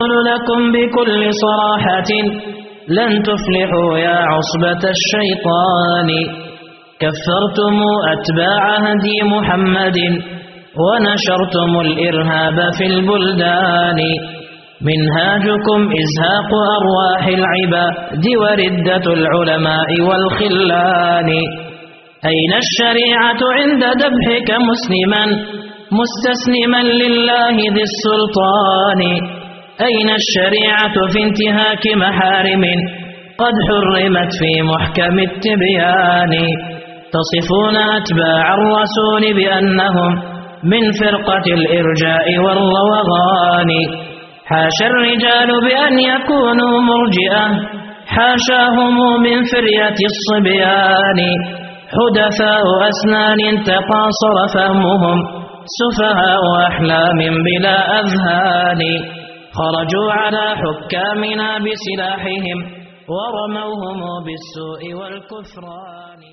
أقول لكم بكل صراحة لن تفلحوا يا عصبة الشيطان كفرتم أتباع هدي محمد ونشرتم الإرهاب في البلدان منهاجكم إزهاق أرواح العباد وردة العلماء والخلان أين الشريعة عند ذبحك مسلما مستسلما لله ذي السلطان أين الشريعة في انتهاك محارم قد حرمت في محكم التبيان تصفون أتباع الرسول بأنهم من فرقة الإرجاء والروغان حاشا الرجال بأن يكونوا مرجئة حاشاهم من فرية الصبيان حدثاء أسنان تقاصر فهمهم سفهاء أحلام بلا أذهان خرجوا على حكامنا بسلاحهم ورموهم بالسوء والكفران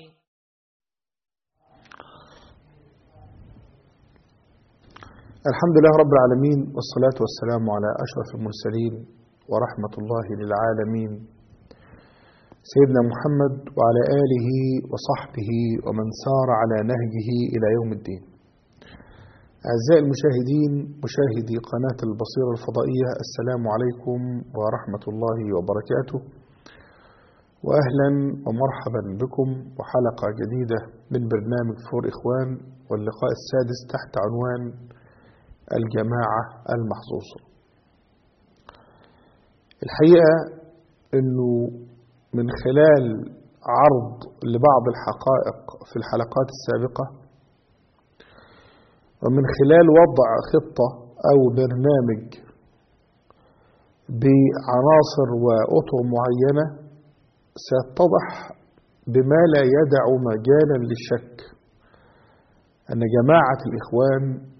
الحمد لله رب العالمين والصلاة والسلام على أشرف المرسلين ورحمة الله للعالمين سيدنا محمد وعلى آله وصحبه ومن سار على نهجه إلى يوم الدين أعزائي المشاهدين مشاهدي قناة البصيرة الفضائية السلام عليكم ورحمة الله وبركاته وأهلا ومرحبا بكم وحلقة جديدة من برنامج فور إخوان واللقاء السادس تحت عنوان الجماعة المحظوظة الحقيقة أنه من خلال عرض لبعض الحقائق في الحلقات السابقة ومن خلال وضع خطة أو برنامج بعناصر وأطر معينة سيتضح بما لا يدع مجالا للشك أن جماعة الإخوان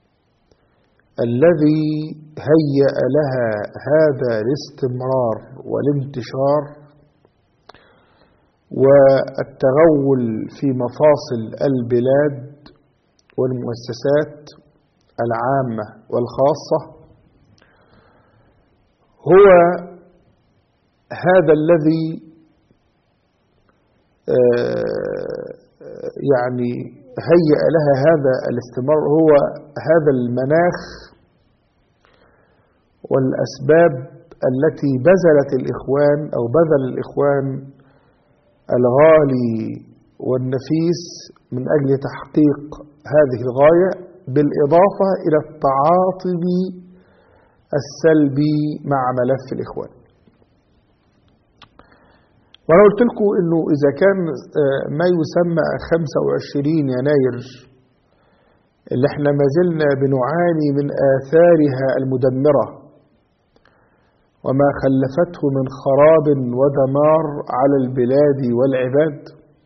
الذي هيأ لها هذا الاستمرار والانتشار والتغول في مفاصل البلاد والمؤسسات العامة والخاصة هو هذا الذي يعني هيأ لها هذا الاستمرار هو هذا المناخ والأسباب التي بذلت الإخوان أو بذل الإخوان الغالي والنفيس من أجل تحقيق هذه الغاية بالإضافة إلى التعاطي السلبي مع ملف الإخوان وأنا قلت لكم أنه إذا كان ما يسمى 25 يناير اللي احنا ما زلنا بنعاني من آثارها المدمرة وما خلفته من خراب ودمار على البلاد والعباد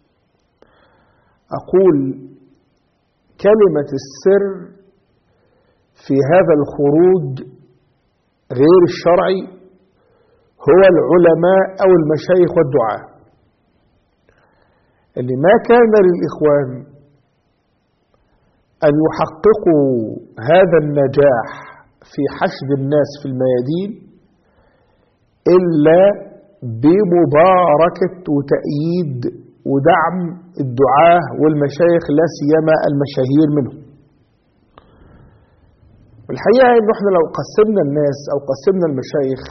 أقول كلمة السر في هذا الخروج غير الشرعي هو العلماء أو المشايخ والدعاة اللي ما كان للإخوان أن يحققوا هذا النجاح في حشد الناس في الميادين إلا بمباركة وتأييد ودعم الدعاة والمشايخ لا سيما المشاهير منهم الحقيقة إنه إحنا لو قسمنا الناس أو قسمنا المشايخ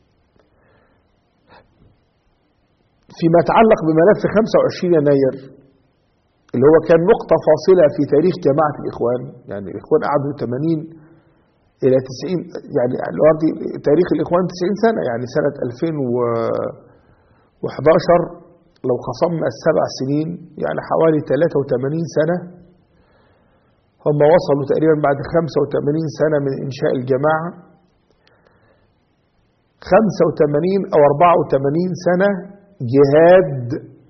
فيما يتعلق بملف 25 يناير اللي هو كان نقطة فاصلة في تاريخ جماعة الإخوان يعني الإخوان قعدوا 80 إلى 90 يعني الوقت تاريخ الإخوان 90 سنة يعني سنة 2011 لو خصمنا السبع سنين يعني حوالي 83 سنة هم وصلوا تقريبا بعد 85 سنة من إنشاء الجماعة 85 أو 84 سنة جهاد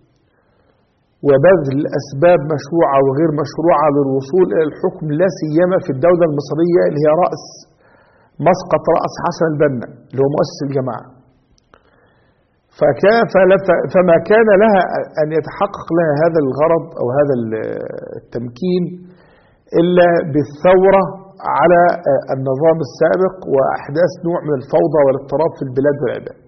وبذل أسباب مشروعة وغير مشروعة للوصول إلى الحكم لا سيما في الدولة المصرية اللي هي رأس مسقط رأس حسن البنا اللي هو مؤسس الجماعة فكان فما كان لها أن يتحقق لها هذا الغرض أو هذا التمكين إلا بالثورة على النظام السابق وأحداث نوع من الفوضى والاضطراب في البلاد والعباد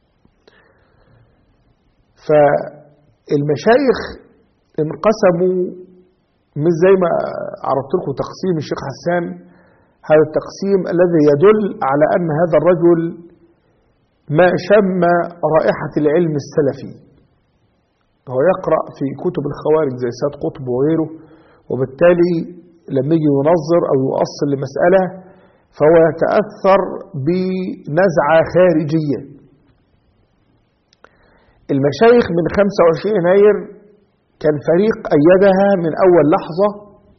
فالمشايخ انقسموا مش زي ما عرضت لكم تقسيم الشيخ حسان هذا التقسيم الذي يدل على أن هذا الرجل ما شم رائحة العلم السلفي هو يقرأ في كتب الخوارج زي سيد قطب وغيره وبالتالي لما يجي ينظر أو يؤصل لمسألة فهو يتأثر بنزعة خارجية المشايخ من 25 يناير كان فريق أيدها من أول لحظة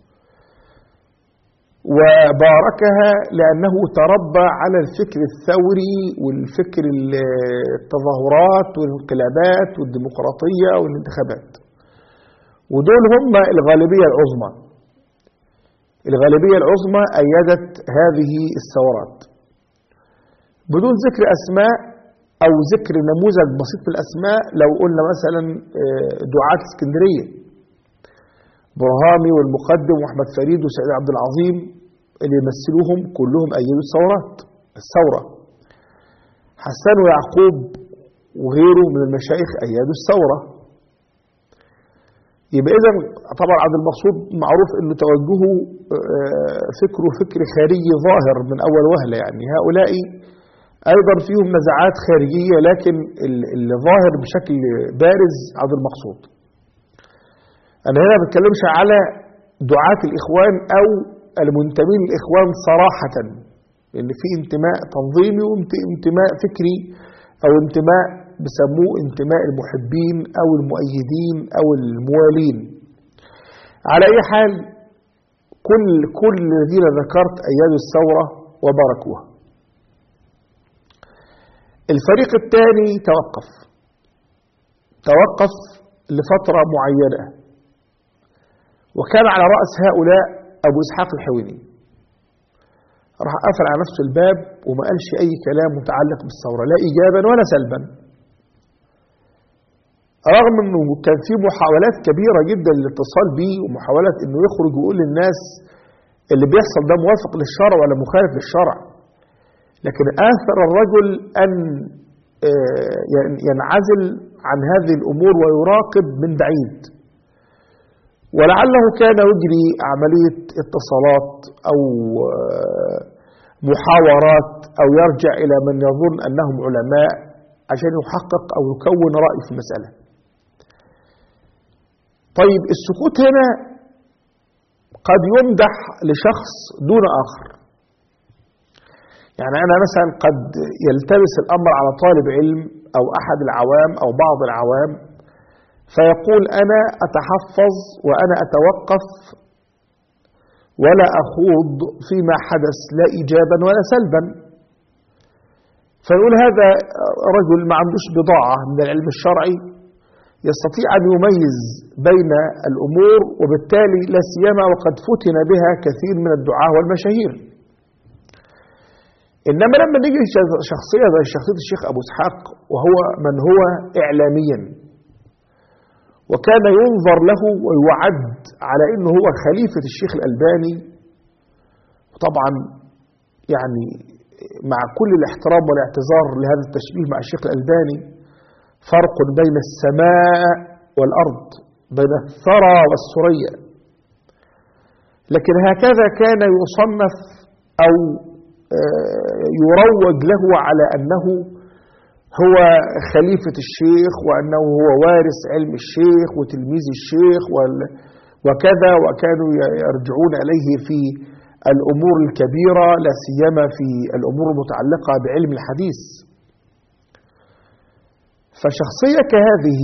وباركها لأنه تربى على الفكر الثوري والفكر التظاهرات والانقلابات والديمقراطية والانتخابات ودول هم الغالبية العظمى الغالبية العظمى أيدت هذه الثورات بدون ذكر أسماء أو ذكر نموذج بسيط في الأسماء لو قلنا مثلا دعاة اسكندرية برهامي والمقدم وأحمد فريد وسعيد عبد العظيم اللي يمثلوهم كلهم أيدوا الثورات الثورة حسان ويعقوب وغيره من المشايخ أيدوا الثورة يبقى إذا طبعا عبد المقصود معروف أنه توجهه فكره فكر خارجي ظاهر من أول وهلة يعني هؤلاء أيضا فيهم نزعات خارجية لكن اللي ظاهر بشكل بارز عبد المقصود أنا هنا ما بتكلمش على دعاة الإخوان أو المنتمين للإخوان صراحة لأن في انتماء تنظيمي وانتماء فكري أو انتماء بسموه انتماء المحبين أو المؤيدين أو الموالين على أي حال كل كل الذين ذكرت أيادوا الثورة وباركوها الفريق الثاني توقف توقف لفترة معينة وكان على رأس هؤلاء أبو إسحاق الحويني راح قفل على نفسه الباب وما قالش أي كلام متعلق بالثورة لا إيجابا ولا سلبا رغم أنه كان في محاولات كبيرة جدا للاتصال به ومحاولات أنه يخرج ويقول للناس اللي بيحصل ده موافق للشرع ولا مخالف للشرع لكن آثر الرجل أن ينعزل عن هذه الأمور ويراقب من بعيد ولعله كان يجري عملية اتصالات أو محاورات أو يرجع إلى من يظن أنهم علماء عشان يحقق أو يكون رأي في المسألة طيب السكوت هنا قد يمدح لشخص دون آخر يعني أنا مثلا قد يلتبس الأمر على طالب علم أو أحد العوام أو بعض العوام فيقول أنا أتحفظ وأنا أتوقف ولا أخوض فيما حدث لا إيجابا ولا سلبا فيقول هذا رجل ما عندوش بضاعة من العلم الشرعي يستطيع أن يميز بين الأمور وبالتالي لا سيما وقد فتن بها كثير من الدعاة والمشاهير إنما لما نيجي شخصية زي شخصية الشيخ أبو إسحاق وهو من هو إعلاميا وكان ينظر له ويعد على انه هو خليفة الشيخ الألباني طبعا يعني مع كل الاحترام والاعتذار لهذا التشبيه مع الشيخ الألباني فرق بين السماء والأرض بين الثرى والسرية لكن هكذا كان يصنف أو يروج له على أنه هو خليفة الشيخ وأنه هو وارث علم الشيخ وتلميذ الشيخ وكذا وكانوا يرجعون إليه في الأمور الكبيرة لا سيما في الأمور المتعلقة بعلم الحديث فشخصية كهذه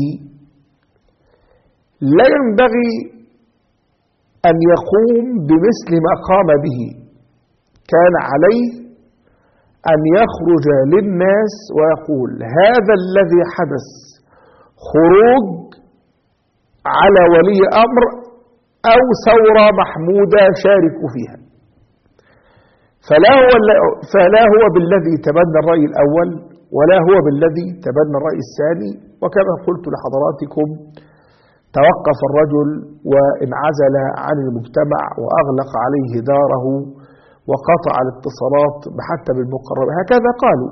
لا ينبغي أن يقوم بمثل ما قام به كان عليه أن يخرج للناس ويقول هذا الذي حدث خروج على ولي أمر أو ثورة محمودة شاركوا فيها فلا هو, فلا هو بالذي تبنى الرأي الأول ولا هو بالذي تبنى الرأي الثاني وكما قلت لحضراتكم توقف الرجل وانعزل عن المجتمع وأغلق عليه داره وقطع الاتصالات حتى بالمقرب هكذا قالوا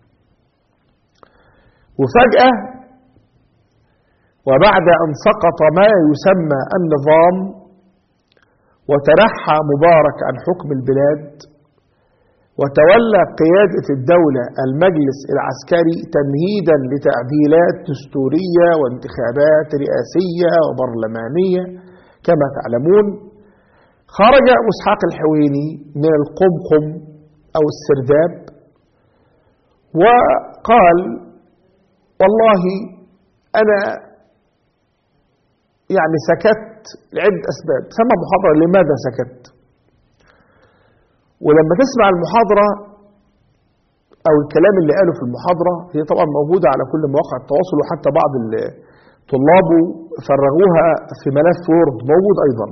وفجأة وبعد أن سقط ما يسمى النظام وتنحى مبارك عن حكم البلاد وتولى قيادة الدولة المجلس العسكري تمهيدا لتعديلات دستورية وانتخابات رئاسية وبرلمانية كما تعلمون خرج أبو اسحاق الحويني من القمقم أو السرداب وقال والله أنا يعني سكت لعدة أسباب سمى محاضرة لماذا سكت ولما تسمع المحاضرة أو الكلام اللي قاله في المحاضرة هي طبعا موجودة على كل مواقع التواصل وحتى بعض الطلاب فرغوها في ملف وورد موجود أيضا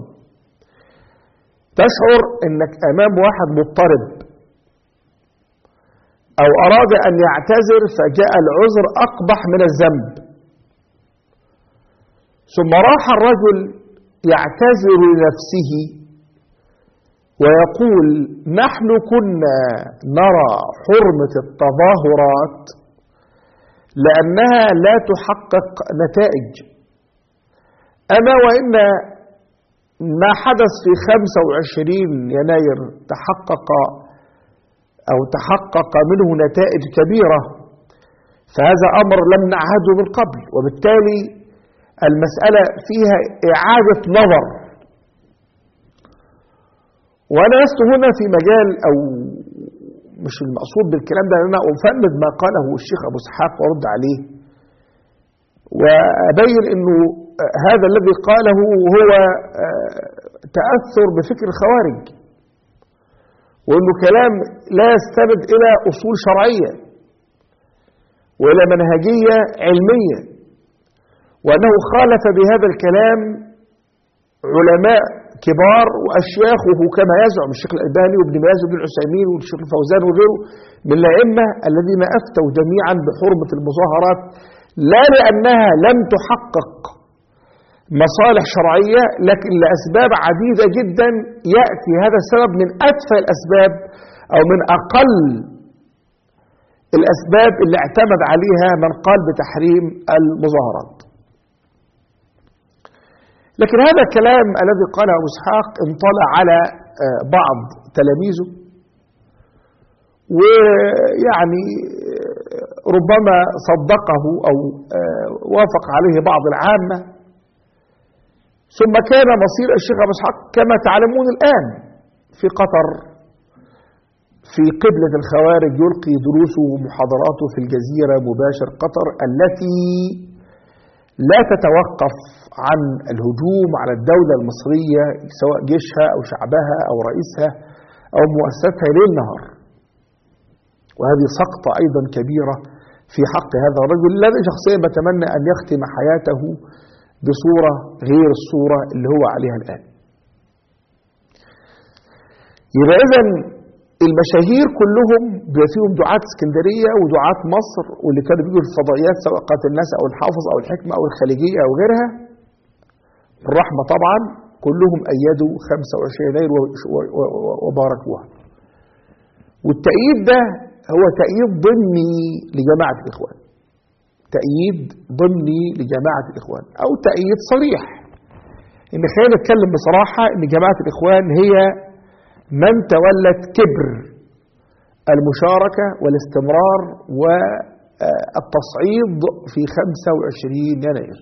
تشعر أنك أمام واحد مضطرب أو أراد أن يعتذر فجاء العذر أقبح من الذنب ثم راح الرجل يعتذر لنفسه ويقول نحن كنا نرى حرمة التظاهرات لأنها لا تحقق نتائج أما وإن ما حدث في 25 يناير تحقق أو تحقق منه نتائج كبيرة فهذا أمر لم نعهده من قبل وبالتالي المسألة فيها إعادة نظر وأنا لست هنا في مجال أو مش المقصود بالكلام ده أن أنا أفند ما قاله الشيخ أبو اسحاق وأرد عليه وأبين أنه هذا الذي قاله هو تأثر بفكر الخوارج وأنه كلام لا يستند إلى أصول شرعية وإلى منهجية علمية وأنه خالف بهذا الكلام علماء كبار وأشياخه كما يزعم الشيخ الألباني وابن باز وابن العثيمين والشيخ الفوزان وغيره من الأئمة الذين أفتوا جميعا بحرمة المظاهرات لا لأنها لم تحقق مصالح شرعية لكن لأسباب عديدة جدا يأتي هذا السبب من أتفه الأسباب أو من أقل الأسباب اللي اعتمد عليها من قال بتحريم المظاهرات لكن هذا الكلام الذي قاله أبو اسحاق انطلع على بعض تلاميذه ويعني ربما صدقه أو وافق عليه بعض العامة ثم كان مصير الشيخ أبو اسحاق كما تعلمون الآن في قطر في قبلة الخوارج يلقي دروسه ومحاضراته في الجزيرة مباشر قطر التي لا تتوقف عن الهجوم على الدولة المصرية سواء جيشها أو شعبها أو رئيسها أو مؤسساتها ليل نهار وهذه سقطة أيضا كبيرة في حق هذا الرجل الذي شخصيا بتمنى أن يختم حياته بصورة غير الصورة اللي هو عليها الآن يبقى إذا المشاهير كلهم بيبقى فيهم دعاة اسكندرية ودعاة مصر واللي كانوا بيجوا في الفضائيات سواء قاتل الناس أو الحافظ أو الحكمة أو الخليجية أو غيرها الرحمة طبعا كلهم أيدوا 25 يناير وباركوها والتأييد ده هو تأييد ضمني لجماعة الإخوان تأييد ضمني لجماعة الإخوان أو تأييد صريح إن خلينا نتكلم بصراحة إن جماعة الإخوان هي من تولت كبر المشاركة والاستمرار والتصعيد في 25 يناير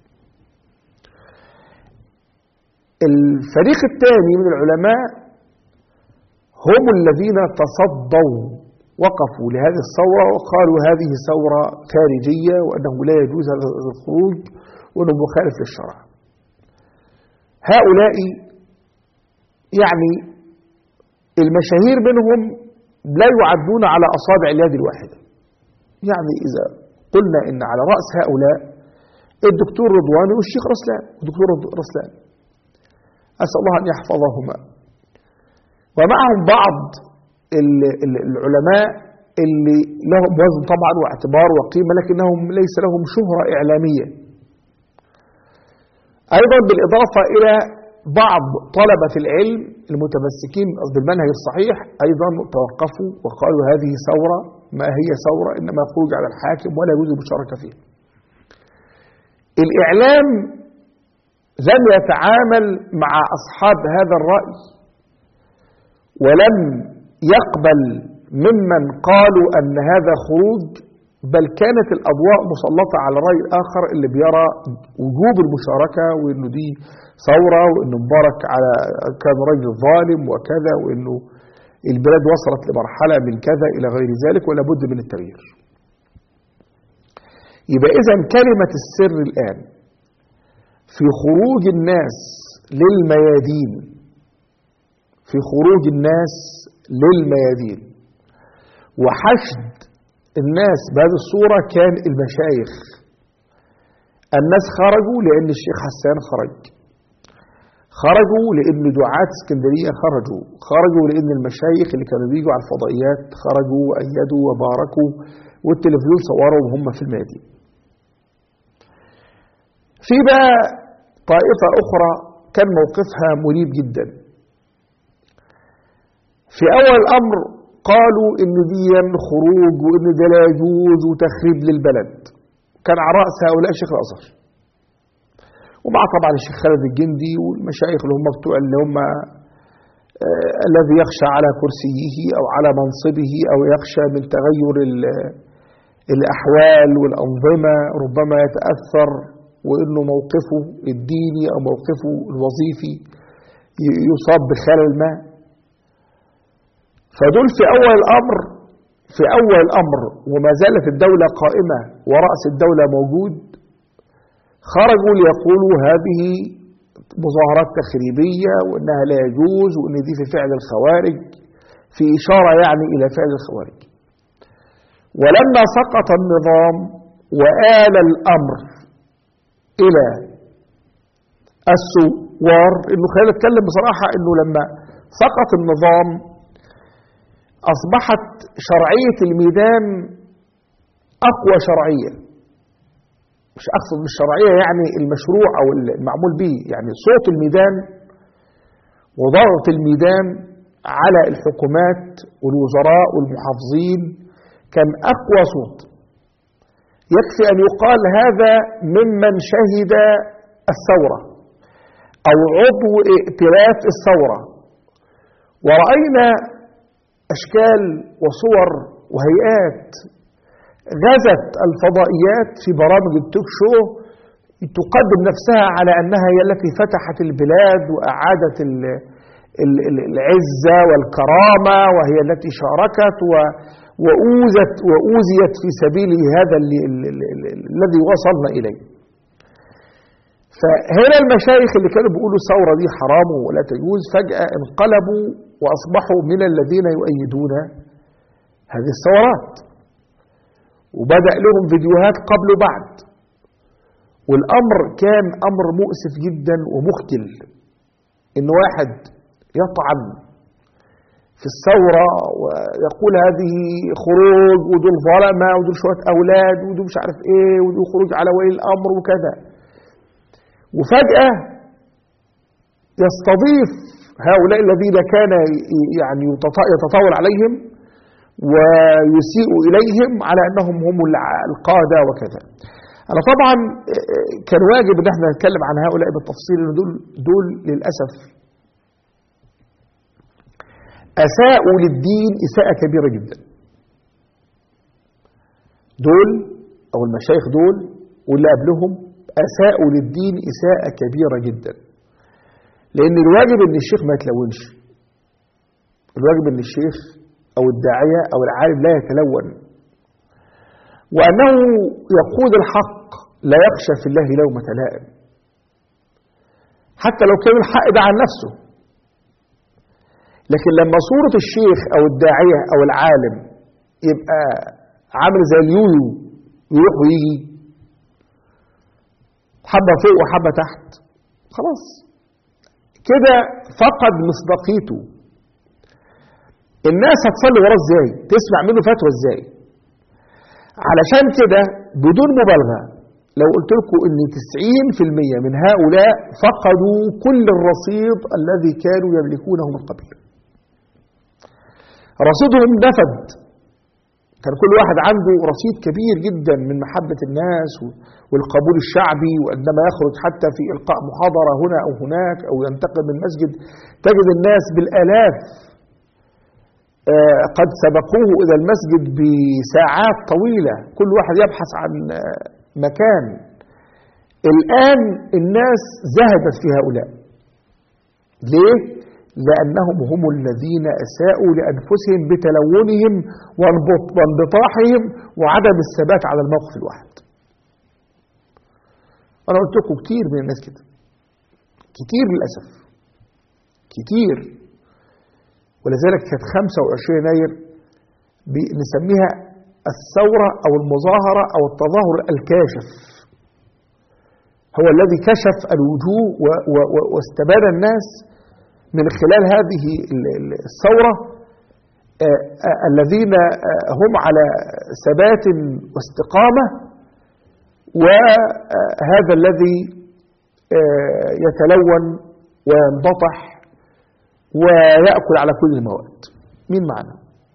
الفريق الثاني من العلماء هم الذين تصدوا وقفوا لهذه الثورة وقالوا هذه ثورة خارجية وأنه لا يجوز هذا الخروج وأنه مخالف للشرع هؤلاء يعني المشاهير منهم لا يعدون على أصابع اليد الواحدة يعني إذا قلنا إن على رأس هؤلاء الدكتور رضوان والشيخ رسلان الدكتور رسلان أسأل الله أن يحفظهما ومعهم بعض العلماء اللي لهم وزن طبعا واعتبار وقيمة لكنهم ليس لهم شهرة إعلامية أيضا بالإضافة إلى بعض طلبة العلم المتمسكين بالمنهج الصحيح أيضا توقفوا وقالوا هذه ثورة ما هي ثورة إنما خروج على الحاكم ولا يجوز المشاركة فيه الإعلام لم يتعامل مع أصحاب هذا الرأي ولم يقبل ممن قالوا أن هذا خروج بل كانت الأضواء مسلطة على الرأي الآخر اللي بيرى وجوب المشاركة وإنه دي ثورة وإنه مبارك على كان رجل ظالم وكذا وإنه البلاد وصلت لمرحلة من كذا إلى غير ذلك ولا بد من التغيير يبقى إذا كلمة السر الآن في خروج الناس للميادين في خروج الناس للميادين وحشد الناس بهذه الصورة كان المشايخ الناس خرجوا لأن الشيخ حسان خرج خرجوا لأن دعاة اسكندرية خرجوا خرجوا لأن المشايخ اللي كانوا بيجوا على الفضائيات خرجوا وأيدوا وباركوا والتلفزيون صوروا وهم في الميادين في بقى طائفة أخرى كان موقفها مريب جدا في أول الأمر قالوا إن دي خروج وإن ده لا يجوز وتخريب للبلد كان على رأس هؤلاء شيخ الأزهر ومع طبعا الشيخ خالد الجندي والمشايخ اللي هم بتوع اللي هم آه الذي يخشى على كرسيه أو على منصبه أو يخشى من تغير الأحوال والأنظمة ربما يتأثر وإنه موقفه الديني أو موقفه الوظيفي يصاب بخلل ما فدول في أول الأمر في أول الأمر وما زالت الدولة قائمة ورأس الدولة موجود خرجوا ليقولوا هذه مظاهرات تخريبية وأنها لا يجوز وأن دي في فعل الخوارج في إشارة يعني إلى فعل الخوارج ولما سقط النظام وآل الأمر إلى الثوار إنه خلينا نتكلم بصراحة إنه لما سقط النظام أصبحت شرعية الميدان أقوى شرعية مش أقصد بالشرعية يعني المشروع أو المعمول به يعني صوت الميدان وضغط الميدان على الحكومات والوزراء والمحافظين كان أقوى صوت يكفي أن يقال هذا ممن شهد الثورة أو عضو ائتلاف الثورة ورأينا أشكال وصور وهيئات غزت الفضائيات في برامج التوك شو تقدم نفسها على أنها هي التي فتحت البلاد وأعادت العزة والكرامة وهي التي شاركت وأوزت وأوزيت في سبيل هذا الذي وصلنا إليه فهنا المشايخ اللي كانوا بيقولوا الثورة دي حرام ولا تجوز فجأة انقلبوا وأصبحوا من الذين يؤيدون هذه الثورات وبدأ لهم فيديوهات قبل وبعد والأمر كان أمر مؤسف جدا ومخجل إن واحد يطعن في الثورة ويقول هذه خروج ودول ظلمة ودول شوية أولاد ودول مش عارف إيه ودول خروج على ولي الأمر وكذا وفجأة يستضيف هؤلاء الذين كان يعني يتطاول عليهم ويسيء إليهم على أنهم هم القادة وكذا أنا طبعا كان واجب أن احنا نتكلم عن هؤلاء بالتفصيل أن دول, دول للأسف أساءوا للدين إساءة كبيرة جدا دول أو المشايخ دول واللي قبلهم أساءوا للدين إساءة كبيرة جدا لأن الواجب أن الشيخ ما يتلونش الواجب أن الشيخ أو الداعية أو العالم لا يتلون وأنه يقود الحق لا يخشى في الله لومة لائم حتى لو كان الحق ده عن نفسه لكن لما صورة الشيخ أو الداعية أو العالم يبقى عامل زي اليويو يروح ويجي حبة فوق وحبة تحت خلاص كده فقد مصداقيته الناس هتصلي وراه ازاي تسمع منه فتوى ازاي علشان كده بدون مبالغة لو قلت لكم ان 90% من هؤلاء فقدوا كل الرصيد الذي كانوا يملكونه من قبل رصيدهم نفد كان كل واحد عنده رصيد كبير جدا من محبة الناس والقبول الشعبي وعندما يخرج حتى في إلقاء محاضرة هنا أو هناك أو ينتقل من مسجد تجد الناس بالآلاف آه، قد سبقوه إلى المسجد بساعات طويلة كل واحد يبحث عن آه، مكان الآن الناس زهدت في هؤلاء ليه؟ لأنهم هم الذين أساءوا لأنفسهم بتلونهم وانبط- وانبطاحهم وعدم الثبات على الموقف الواحد أنا قلت لكم كتير من الناس كده كتير للأسف كتير ولذلك كانت 25 يناير بي- نسميها الثورة أو المظاهرة أو التظاهر الكاشف هو الذي كشف الوجوه و- و- و- واستبان الناس من خلال هذه ال- ال- الثورة آه، آه، الذين آه، هم على ثبات واستقامة وهذا الذي آه، يتلون وينبطح ويأكل على كل المواد مين معنا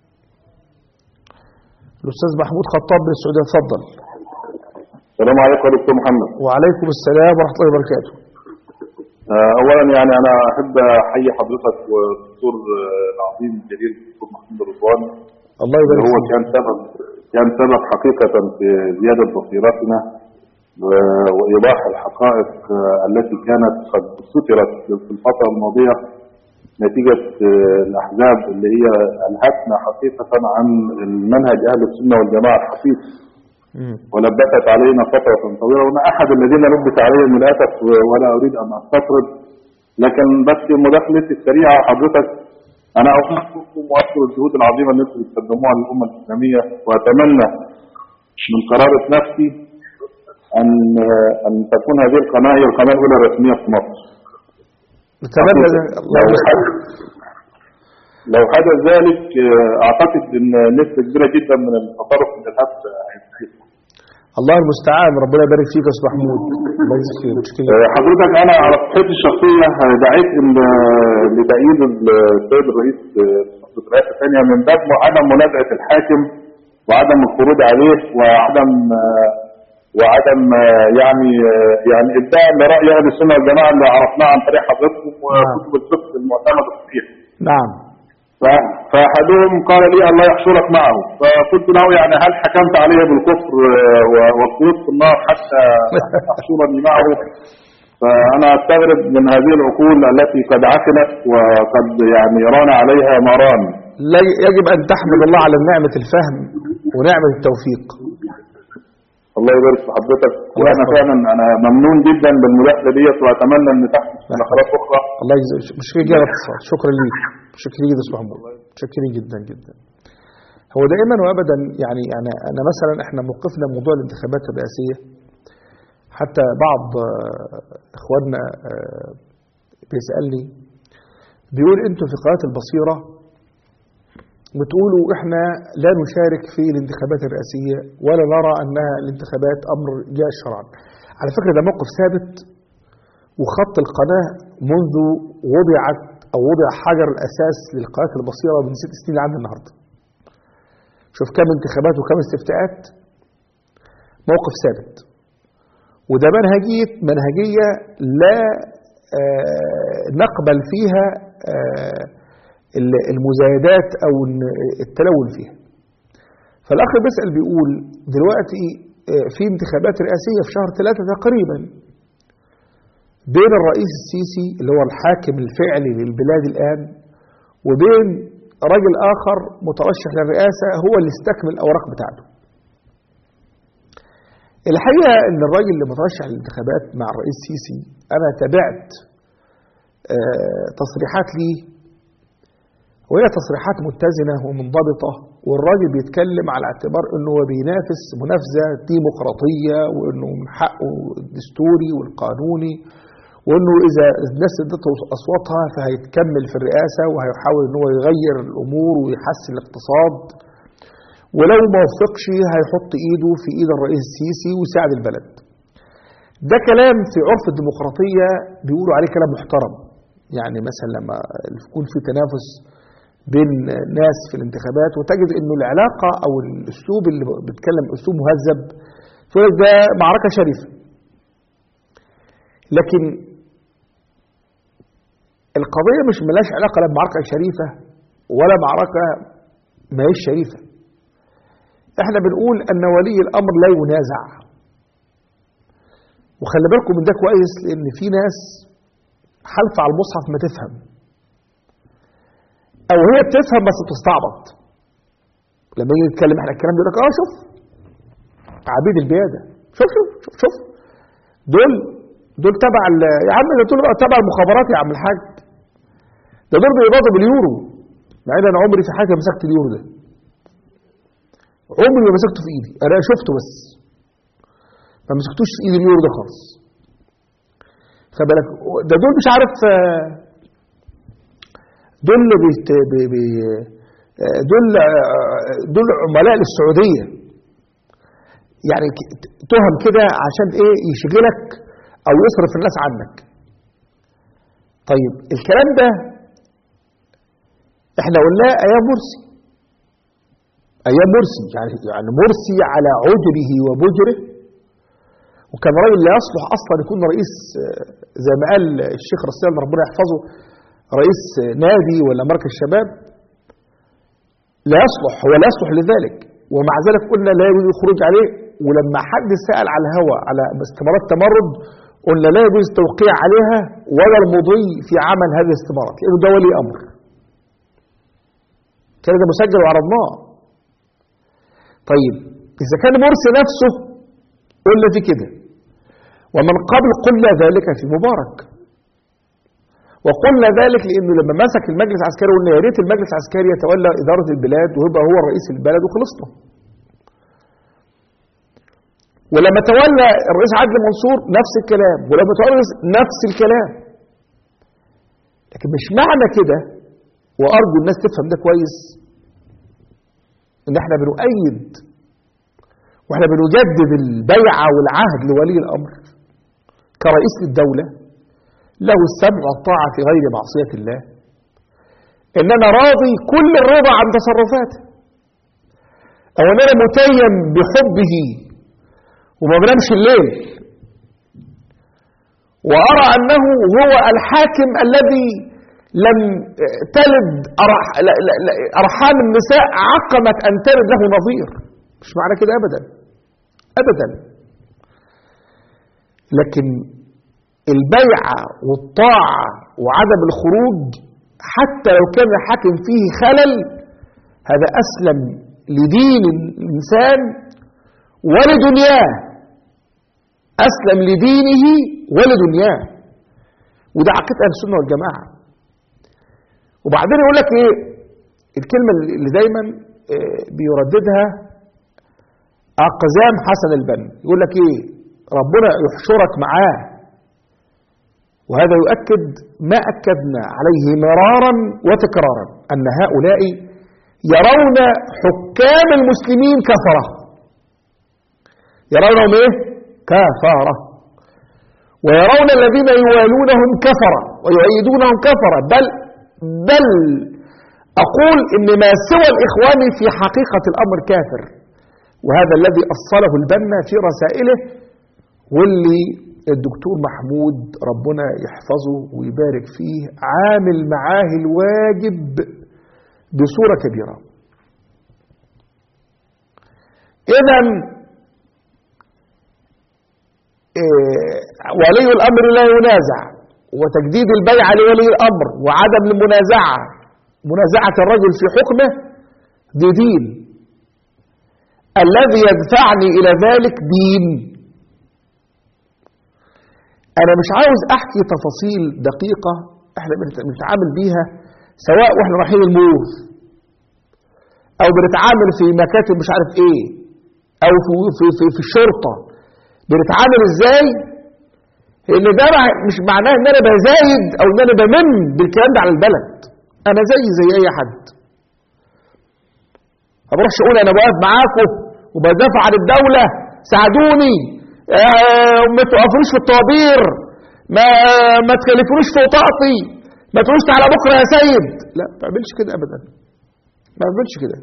الأستاذ محمود خطاب من السعودية اتفضل السلام عليكم يا دكتور محمد وعليكم السلام ورحمة الله وبركاته آه، اولا يعني انا احب احيي حضرتك والدكتور آه، العظيم الجليل الدكتور محمد رضوان الله اللي يبارك هو فيك كان سبب كان سبب حقيقه في زياده بصيرتنا و- وايضاح الحقائق آه، التي كانت قد سترت في الفتره الماضيه نتيجه آه، الاحزاب اللي هي الهتنا حقيقه عن المنهج اهل السنه والجماعه الحقيقي مم. ولبست علينا فترة طويلة وأنا أحد الذين لبس عليهم للأسف ولا أريد أن أستطرد لكن بس مداخلتي السريعة حضرتك أنا أوصفكم وأشكر الجهود العظيمة اللي أنتم بتقدموها للأمة الإسلامية وأتمنى من قرارة نفسي أن أن تكون هذه القناة هي القناة الأولى الرسمية في مصر. نتمنى ذلك. الله لو يبارك حدث لو حدث ذلك آه، أعتقد أن نسبة كبيرة جدا من التطرف من الهبس هينتهي. الله المستعان ربنا يبارك فيك يا استاذ محمود الله يجزيك خير مشكلة آه، حضرتك انا على صحتي الشخصيه آه، دعيت ال- لتأييد السيد الرئيس آه، محمد رئاسه ثانيه من باب عدم منازعه الحاكم وعدم الخروج عليه وعدم آه، وعدم آه، يعني آه، يعني ابداء لراي اهل السنه والجماعه اللي عرفناه عن طريق حضرتكم وكتب الفقه المعتمد الصحيح. نعم ف- فأحدهم قال لي الله يحشرك معه فقلت له يعني هل حكمت عليه بالكفر آه، و- والخلود في النار حتى تحشرني معه فأنا أستغرب من هذه العقول التي قد عفنت وقد يعني ران عليها ما ران لا يجب أن تحمد الله على نعمة الفهم ونعمة التوفيق الله يبارك في حضرتك الله وأنا يحفظك. فعلا أنا ممنون جدا بالمداخلة ديت وأتمنى أن تحدث مداخلات أخرى الله يجزيك مشكلة جدا اتصال شكرا ليك شكرا جدا استاذ محمود شكرا جدا جدا هو دائما وابدا يعني يعني انا مثلا احنا موقفنا موضوع الانتخابات الرئاسيه حتى بعض آه، اخواننا آه، بيسالني بيقول انتوا في قناه البصيره بتقولوا احنا لا نشارك في الانتخابات الرئاسيه ولا نرى انها الانتخابات امر جاء شرعا على فكره ده موقف ثابت وخط القناه منذ وضعت او وضع حجر الاساس للقناه البصيره من ست سنين لعند النهارده شوف كم انتخابات وكم استفتاءات موقف ثابت وده منهجية منهجية لا آه، نقبل فيها آه، ال- المزايدات أو الن- التلون فيها فالأخ بيسأل بيقول دلوقتي آه، في انتخابات رئاسية في شهر ثلاثة تقريبا بين الرئيس السيسي اللي هو الحاكم الفعلي للبلاد الآن وبين راجل آخر مترشح للرئاسة هو اللي استكمل الأوراق بتاعته الحقيقة أن الراجل اللي مترشح للانتخابات مع الرئيس السيسي أنا تابعت آه، تصريحات ليه وهي تصريحات متزنة ومنضبطة والراجل بيتكلم على اعتبار أنه هو بينافس منافسة ديمقراطية وأنه من حقه الدستوري والقانوني وأنه إذا الناس ادته أصواتها فهيتكمل في الرئاسة وهيحاول أنه يغير الأمور ويحسن الاقتصاد ولو ما وفقش هيحط إيده في إيد الرئيس السيسي ويساعد البلد ده كلام في عرف الديمقراطية بيقولوا عليه كلام محترم يعني مثلا لما يكون في تنافس بين ناس في الانتخابات وتجد انه العلاقة او الاسلوب اللي بيتكلم اسلوب مهذب تقول لك ده معركة شريفة لكن القضية مش ملاش علاقة لا بمعركة شريفة ولا معركة ما هيش شريفة احنا بنقول ان ولي الامر لا ينازع وخلي بالكم من ده كويس لان في ناس حلف على المصحف ما تفهم او هي بتفهم بس بتستعبط لما يجي يتكلم احنا الكلام يقول لك اه شوف عبيد البياده شوف شوف شوف شوف دول دول تبع ال- يا عم ده دول تبع المخابرات يا عم الحاج ده دول بيقبضوا باليورو مع ان انا عمري في حاجه مسكت اليورو ده عمري ما مسكته في ايدي انا شفته بس ما مسكتوش في ايدي اليورو ده خالص فبالك ده دول مش عارف آه، دول بيت بي بي آه، دول آه، دول عملاء للسعوديه يعني ك- تهم كده عشان ايه يشغلك او يصرف الناس عنك طيب الكلام ده احنا قلناه ايام مرسي ايام مرسي يعني يعني مرسي على عجبه وبجره وكان راجل لا يصلح اصلا يكون رئيس آه، زي ما قال الشيخ رسال ربنا يحفظه رئيس آه، نادي ولا مركز شباب لا يصلح هو لا يصلح لذلك ومع ذلك قلنا لا يجوز الخروج عليه ولما حد سأل على الهوى على استمارات تمرد قلنا لا يجوز التوقيع عليها ولا المضي في عمل هذه الاستمارات لأنه ده ولي أمر كان ده مسجل وعرضناه طيب إذا كان مرسي نفسه قلنا في كده ومن قبل قلنا ذلك في مبارك وقلنا ذلك لأنه لما مسك المجلس العسكري قلنا يا ريت المجلس العسكري يتولى إدارة البلاد ويبقى هو رئيس البلد وخلصنا ولما تولى الرئيس عادل منصور نفس الكلام ولما تولى الرئيس نفس الكلام لكن مش معنى كده وأرجو الناس تفهم ده كويس إن احنا بنؤيد واحنا بنجدد البيعة والعهد لولي الأمر كرئيس للدولة له السمع والطاعة في غير معصية الله إن أنا راضي كل الرضا عن تصرفاته أو أن أنا متيم بحبه وما بنامش الليل وأرى أنه هو الحاكم الذي لم تلد أرح لا- لا- لا- أرحام النساء عقمت أن تلد له نظير مش معنى كده أبدا أبدا لكن البيعة والطاعة وعدم الخروج حتى لو كان الحاكم فيه خلل هذا أسلم لدين الإنسان ولدنياه أسلم لدينه ولدنياه وده عقيدة أهل السنة والجماعة وبعدين يقول لك إيه الكلمة اللي دايما آه، بيرددها أقزام حسن البنا يقول لك إيه ربنا يحشرك معاه وهذا يؤكد ما أكدنا عليه مرارا وتكرارا أن هؤلاء يرون حكام المسلمين كفرة يرونهم إيه؟ كفرة ويرون الذين يوالونهم كفرة ويؤيدونهم كفرة بل بل أقول إن ما سوى الإخوان في حقيقة الأمر كافر وهذا الذي أصله البنا في رسائله واللي الدكتور محمود ربنا يحفظه ويبارك فيه عامل معاه الواجب بصورة كبيرة إذا ولي الأمر لا ينازع وتجديد البيعة لولي الأمر وعدم المنازعة منازعة الرجل في حكمه دي دين الذي يدفعني إلى ذلك دين أنا مش عاوز أحكي تفاصيل دقيقة إحنا بنتعامل بيها سواء وإحنا رايحين الموز أو بنتعامل في مكاتب مش عارف إيه أو في, في, في, في الشرطة بنتعامل إزاي لأن ده مش معناه إن أنا بزايد أو إن أنا بمن بالكلام ده على البلد أنا زي زي أي حد ما بروحش أقول أنا واقف معاكم وبدافع عن الدولة ساعدوني آه، ما توقفوش في الطوابير ما ما تكلفونيش فوق طاقتي ما تقولوش تعالى بكره يا سيد لا ما بعملش كده ابدا ما بعملش كده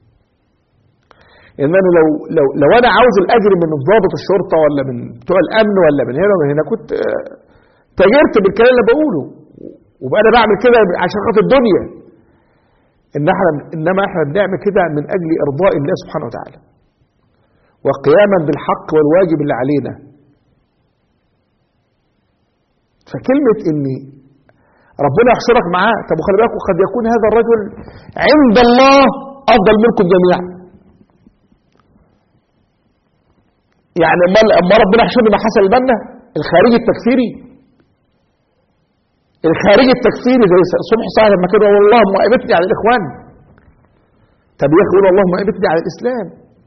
ان انا لو لو لو انا عاوز الاجر من ضابط الشرطه ولا من بتوع الامن ولا من هنا ومن هنا كنت آه، تاجرت بالكلام اللي بقوله وبقى انا بعمل كده عشان خاطر الدنيا ان احنا انما احنا بنعمل كده من اجل ارضاء الله سبحانه وتعالى وقياما بالحق والواجب اللي علينا فكلمة ان ربنا يحشرك معاه طب وخلي بالك قد يكون هذا الرجل عند الله افضل منكم جميعا يعني اما اما ربنا يحشرني مع حسن البنا الخارجي التكفيري الخارجي التكفيري زي صبح صاحب لما كده والله مؤبتني على الاخوان طب يا اخي يقول اللهم امتني على الاسلام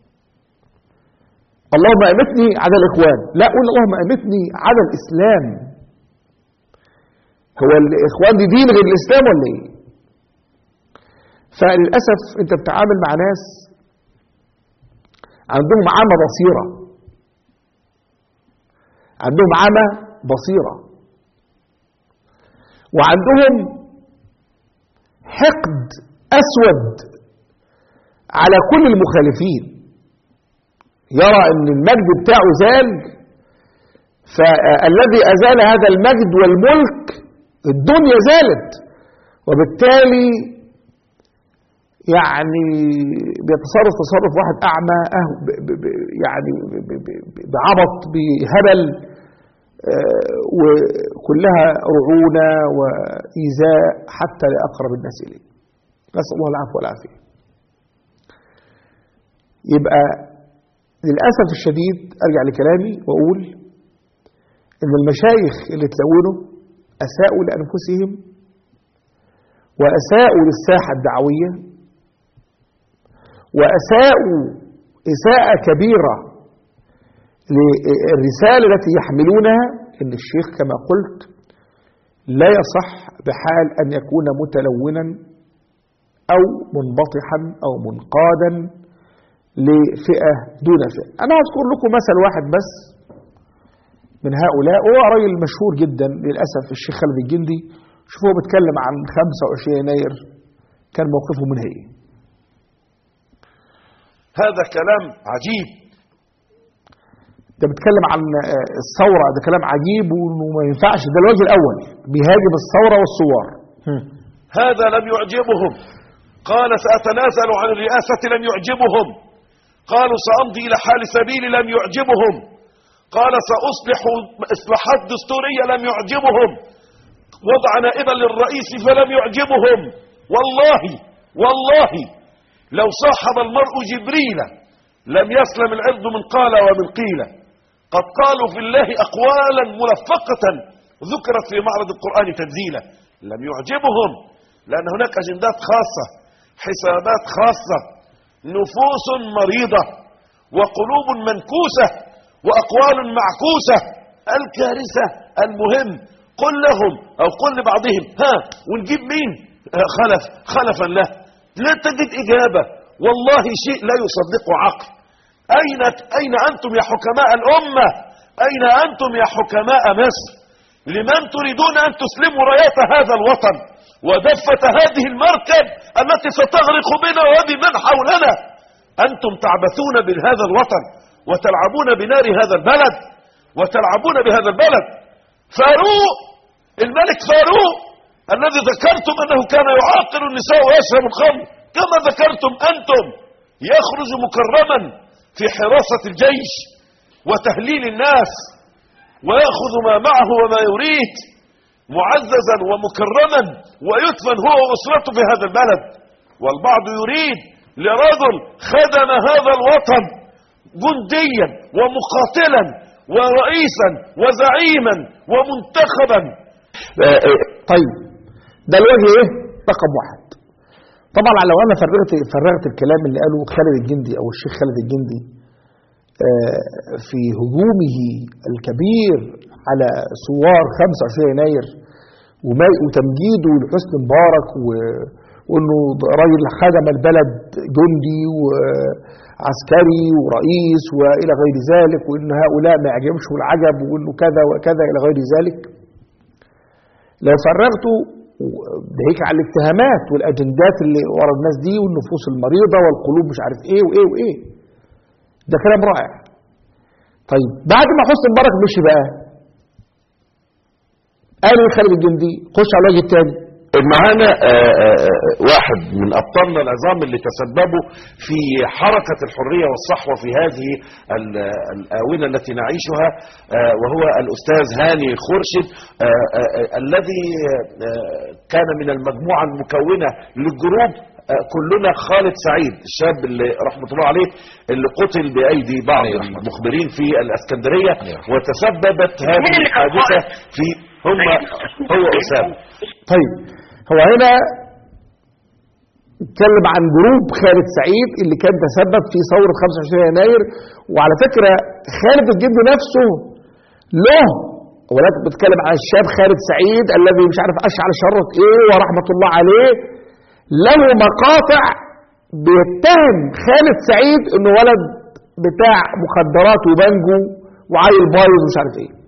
اللهم امتني على الاخوان لا قول اللهم امتني على الاسلام هو الاخوان دي دين غير الاسلام ولا ايه فللاسف انت بتتعامل مع ناس عندهم عمى بصيره عندهم عمى بصيره وعندهم حقد اسود على كل المخالفين يرى ان المجد بتاعه زال فالذي ازال هذا المجد والملك الدنيا زالت وبالتالي يعني بيتصرف تصرف واحد اعمى أهو ب- ب- ب- يعني ب- ب- ب- بعبط بهبل آه، وكلها رعونه وايذاء حتى لاقرب الناس اليه نسال الله العفو والعافيه يبقى للاسف الشديد ارجع لكلامي واقول ان المشايخ اللي تلونوا اساءوا لانفسهم واساءوا للساحه الدعويه واساءوا اساءه كبيره للرساله التي يحملونها ان الشيخ كما قلت لا يصح بحال ان يكون متلونا او منبطحا او منقادا لفئه دون فئه. انا هذكر لكم مثل واحد بس من هؤلاء وهو راجل مشهور جدا للاسف الشيخ خالد الجندي شوفوا هو بيتكلم عن 25 يناير كان موقفه من ايه هذا كلام عجيب ده بيتكلم عن آه، الثوره ده كلام عجيب وانه ما ينفعش ده الوجه الاول بيهاجم الثوره والثوار هذا لم يعجبهم قال سأتنازل عن الرئاسة لم يعجبهم قالوا سأمضي إلى حال سبيلي لم يعجبهم قال سأصلح إصلاحات دستورية لم يعجبهم وضع نائبا للرئيس فلم يعجبهم والله والله لو صاحب المرء جبريل لم يسلم العرض من قال ومن قيل قد قالوا في الله أقوالا ملفقة ذكرت في معرض القرآن تنزيلا لم يعجبهم لأن هناك أجندات خاصة حسابات خاصة نفوس مريضة وقلوب منكوسة وأقوال معكوسة الكارثة المهم قل لهم أو قل لبعضهم ها ونجيب مين آه، خلف خلفا له لا تجد إجابة والله شيء لا يصدقه عقل أين أين أنتم يا حكماء الأمة أين أنتم يا حكماء مصر لمن تريدون أن تسلموا رايات هذا الوطن ودفة هذه المركب التي ستغرق بنا وبمن حولنا أنتم تعبثون بهذا الوطن وتلعبون بنار هذا البلد وتلعبون بهذا البلد فاروق الملك فاروق الذي ذكرتم أنه كان يعاقل النساء ويشرب الخمر كما ذكرتم أنتم يخرج مكرما في حراسة الجيش وتهليل الناس ويأخذ ما معه وما يريد معززا ومكرما ويدفن هو وأسرته في هذا البلد والبعض يريد لرجل خدم هذا الوطن جنديا ومقاتلا ورئيسا وزعيما ومنتخبا آه، آه، طيب ده الوجه ايه رقم واحد طبعا لو انا فرغت فرغت الكلام اللي قاله خالد الجندي او الشيخ خالد الجندي آه، في هجومه الكبير على ثوار 25 يناير وما- وتمجيده لحسني مبارك و- وانه راجل خدم البلد جندي وعسكري ورئيس والى غير ذلك وان هؤلاء ما يعجبش العجب وانه كذا وكذا الى غير ذلك لو فرغت بهيك على الاتهامات والاجندات اللي ورا الناس دي والنفوس المريضه والقلوب مش عارف ايه وايه وايه ده كلام رائع طيب بعد ما حسن مبارك مشي بقى قال خالد الجندي خش على الوجه الثاني معانا آه، آه، آه، واحد من ابطالنا العظام اللي تسببوا في حركه الحريه والصحوه في هذه ال- الاونه التي نعيشها آه، وهو الاستاذ هاني خورشيد آه، آه، آه، الذي آه، كان من المجموعه المكونه للجروب آه، كلنا خالد سعيد الشاب اللي رحمه الله عليه اللي قتل بايدي بعض المخبرين في الاسكندريه وتسببت هذه مين اللي كان الحادثه خالد؟ في هم هو اسامه طيب هو هنا اتكلم عن جروب خالد سعيد اللي كان تسبب في ثورة 25 يناير وعلى فكرة خالد الجندي نفسه له ولكن بتكلم عن الشاب خالد سعيد الذي مش عارف أشعل شرط ايه ورحمة الله عليه له مقاطع بيتهم خالد سعيد انه ولد بتاع مخدرات وبنجو وعيل بايظ ومش عارف ايه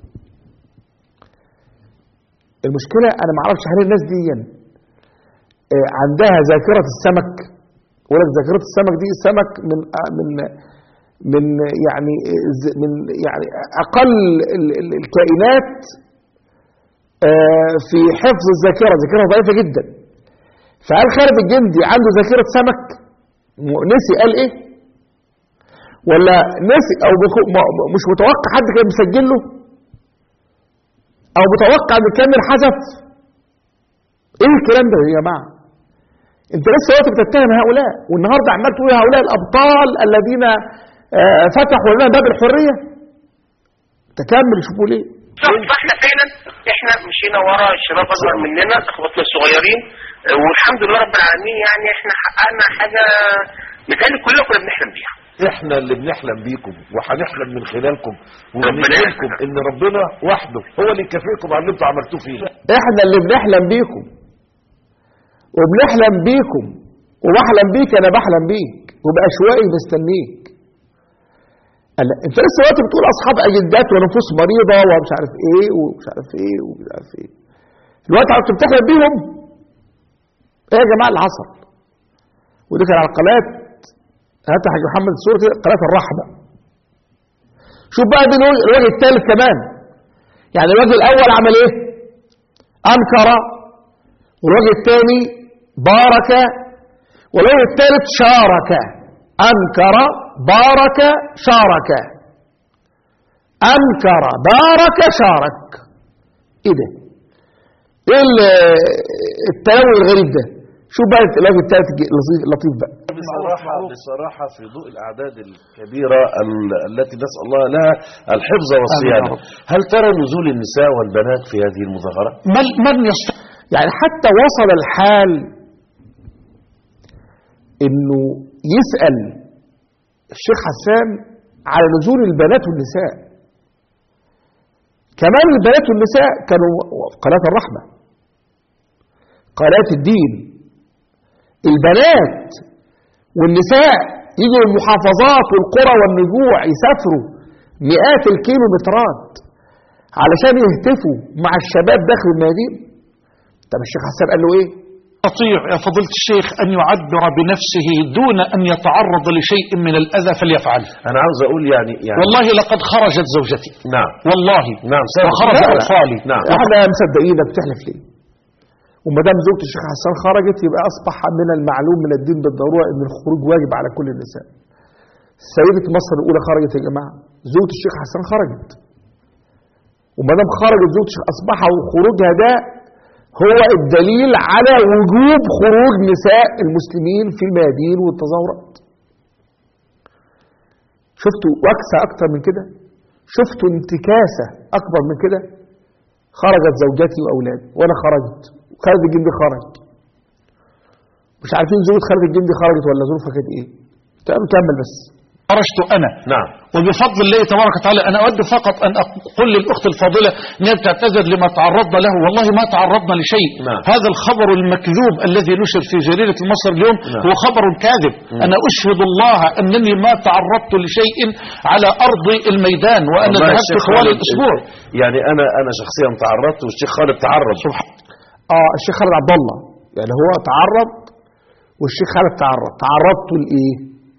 المشكلة أنا ما أعرفش هل الناس دي آه، عندها ذاكرة السمك يقول لك ذاكرة السمك دي السمك من آه، من من يعني آه، ز- من يعني أقل ال- ال- الكائنات آه، في حفظ الذاكرة ذاكرة ضعيفة جدا فهل خالد الجندي عنده ذاكرة سمك م- نسي قال إيه ولا نسي أو بيكون- م- م- مش متوقع حد كان مسجل له او متوقع ان كان الحذف ايه الكلام ده يا جماعه انت لسه وقت بتتهم هؤلاء والنهارده عمال تقول هؤلاء الابطال الذين آه، فتحوا لنا باب الحريه تكمل شوفوا ليه بالظبط فاحنا فعلا احنا مشينا ورا الشباب اصغر مننا اخواتنا الصغيرين آه، والحمد لله رب العالمين يعني احنا حققنا حاجه مثالي كلنا كنا بنحلم بيها احنا اللي بنحلم بيكم وهنحلم من خلالكم ربنا ونقولكم يحفظك. ان ربنا وحده هو اللي يكافئكم على اللي انتوا عملتوه فينا احنا اللي بنحلم بيكم وبنحلم بيكم وبحلم بيك انا بحلم بيك وباشواقي مستنيك قال انت لسه وقت بتقول اصحاب اجندات ونفوس مريضه ومش عارف ايه ومش عارف ايه ومش عارف ايه الوقت انت بتحلم بيهم ايه يا جماعه اللي حصل ودي كان على قناه هات يا حاج محمد الصوره كده قناه الرحمه شوف بقى دي الوجه الوجه الثالث كمان يعني الوجه الاول عمل ايه انكر والوجه الثاني بارك والوجه الثالث شارك انكر بارك شارك انكر بارك شارك ايه ده ايه ال- التنوع الغريب ده شوف بقى الوجه الثالث الج- اللطيف اللطيف بقى بصراحة, بصراحة في ضوء الأعداد الكبيرة ال- التي نسأل الله لها الحفظ والصيانة آمين يا هل ترى نزول النساء والبنات في هذه المظاهرة؟ من من يستطيع يعني حتى وصل الحال انه يسال الشيخ حسان على نزول البنات والنساء كمان البنات والنساء كانوا قناه الرحمه قناه الدين البنات والنساء يجوا المحافظات والقرى والنجوع يسافروا مئات الكيلومترات علشان يهتفوا مع الشباب داخل الميادين طب الشيخ حسان قال له ايه يستطيع يا فضيلة الشيخ أن يعبر بنفسه دون أن يتعرض لشيء من الأذى فليفعل أنا عاوز أقول يعني يعني والله لقد خرجت زوجتي نعم والله نعم وخرج لا، لا. أطفالي نعم احنا مصدقينك بتحلف ليه وما دام زوجة الشيخ حسان خرجت يبقى اصبح من المعلوم من الدين بالضروره ان الخروج واجب على كل النساء سيدة مصر الاولى خرجت يا جماعه زوجة الشيخ حسان خرجت وما دام خرجت زوجة الشيخ اصبح خروجها ده هو الدليل على وجوب خروج نساء المسلمين في الميادين والتظاهرات شفتوا وكسة أكتر من كده شفتوا انتكاسة أكبر من كده خرجت زوجتي وأولادي وأنا خرجت خالد الجندي خرج مش عارفين زوجة خالد الجندي خرجت ولا ظروفها كانت إيه تمام كمل بس خرجت أنا نعم وبفضل الله تبارك وتعالى أنا أود فقط أن أقول للأخت الفاضلة أن هي بتعتذر لما تعرضنا له والله ما تعرضنا لشيء نعم. هذا الخبر المكذوب الذي نشر في جريدة المصر اليوم نعم. هو خبر كاذب أنا أشهد الله أنني ما تعرضت لشيء على أرض الميدان وأنا والله ذهبت الشيخ طوال خالد- الأسبوع يعني انا انا شخصيا تعرضت والشيخ خالد تعرض اه الشيخ خالد عبد الله يعني هو تعرض والشيخ خالد تعرض تعرضتوا لايه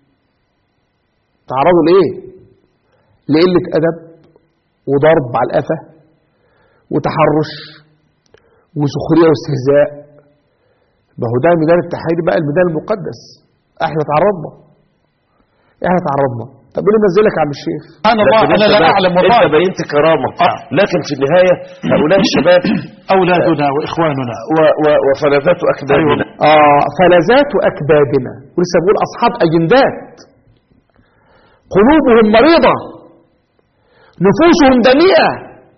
تعرضوا لايه لقله ادب وضرب على القفا وتحرش وسخريه واستهزاء ما هو ده ميدان التحرير بقى الميدان المقدس احنا تعرضنا احنا تعرضنا طب ايه اللي نزلك يا عم الشيخ سبحان الله لكن أنا أنت لا بقى- أعلم انت والله بينت كرامه لكن في النهايه هؤلاء الشباب أولادنا وإخواننا و- و- وفلذات اكبادنا آه فلذات أكبادنا ولسه بقول أصحاب أجندات قلوبهم مريضة نفوسهم دنيئة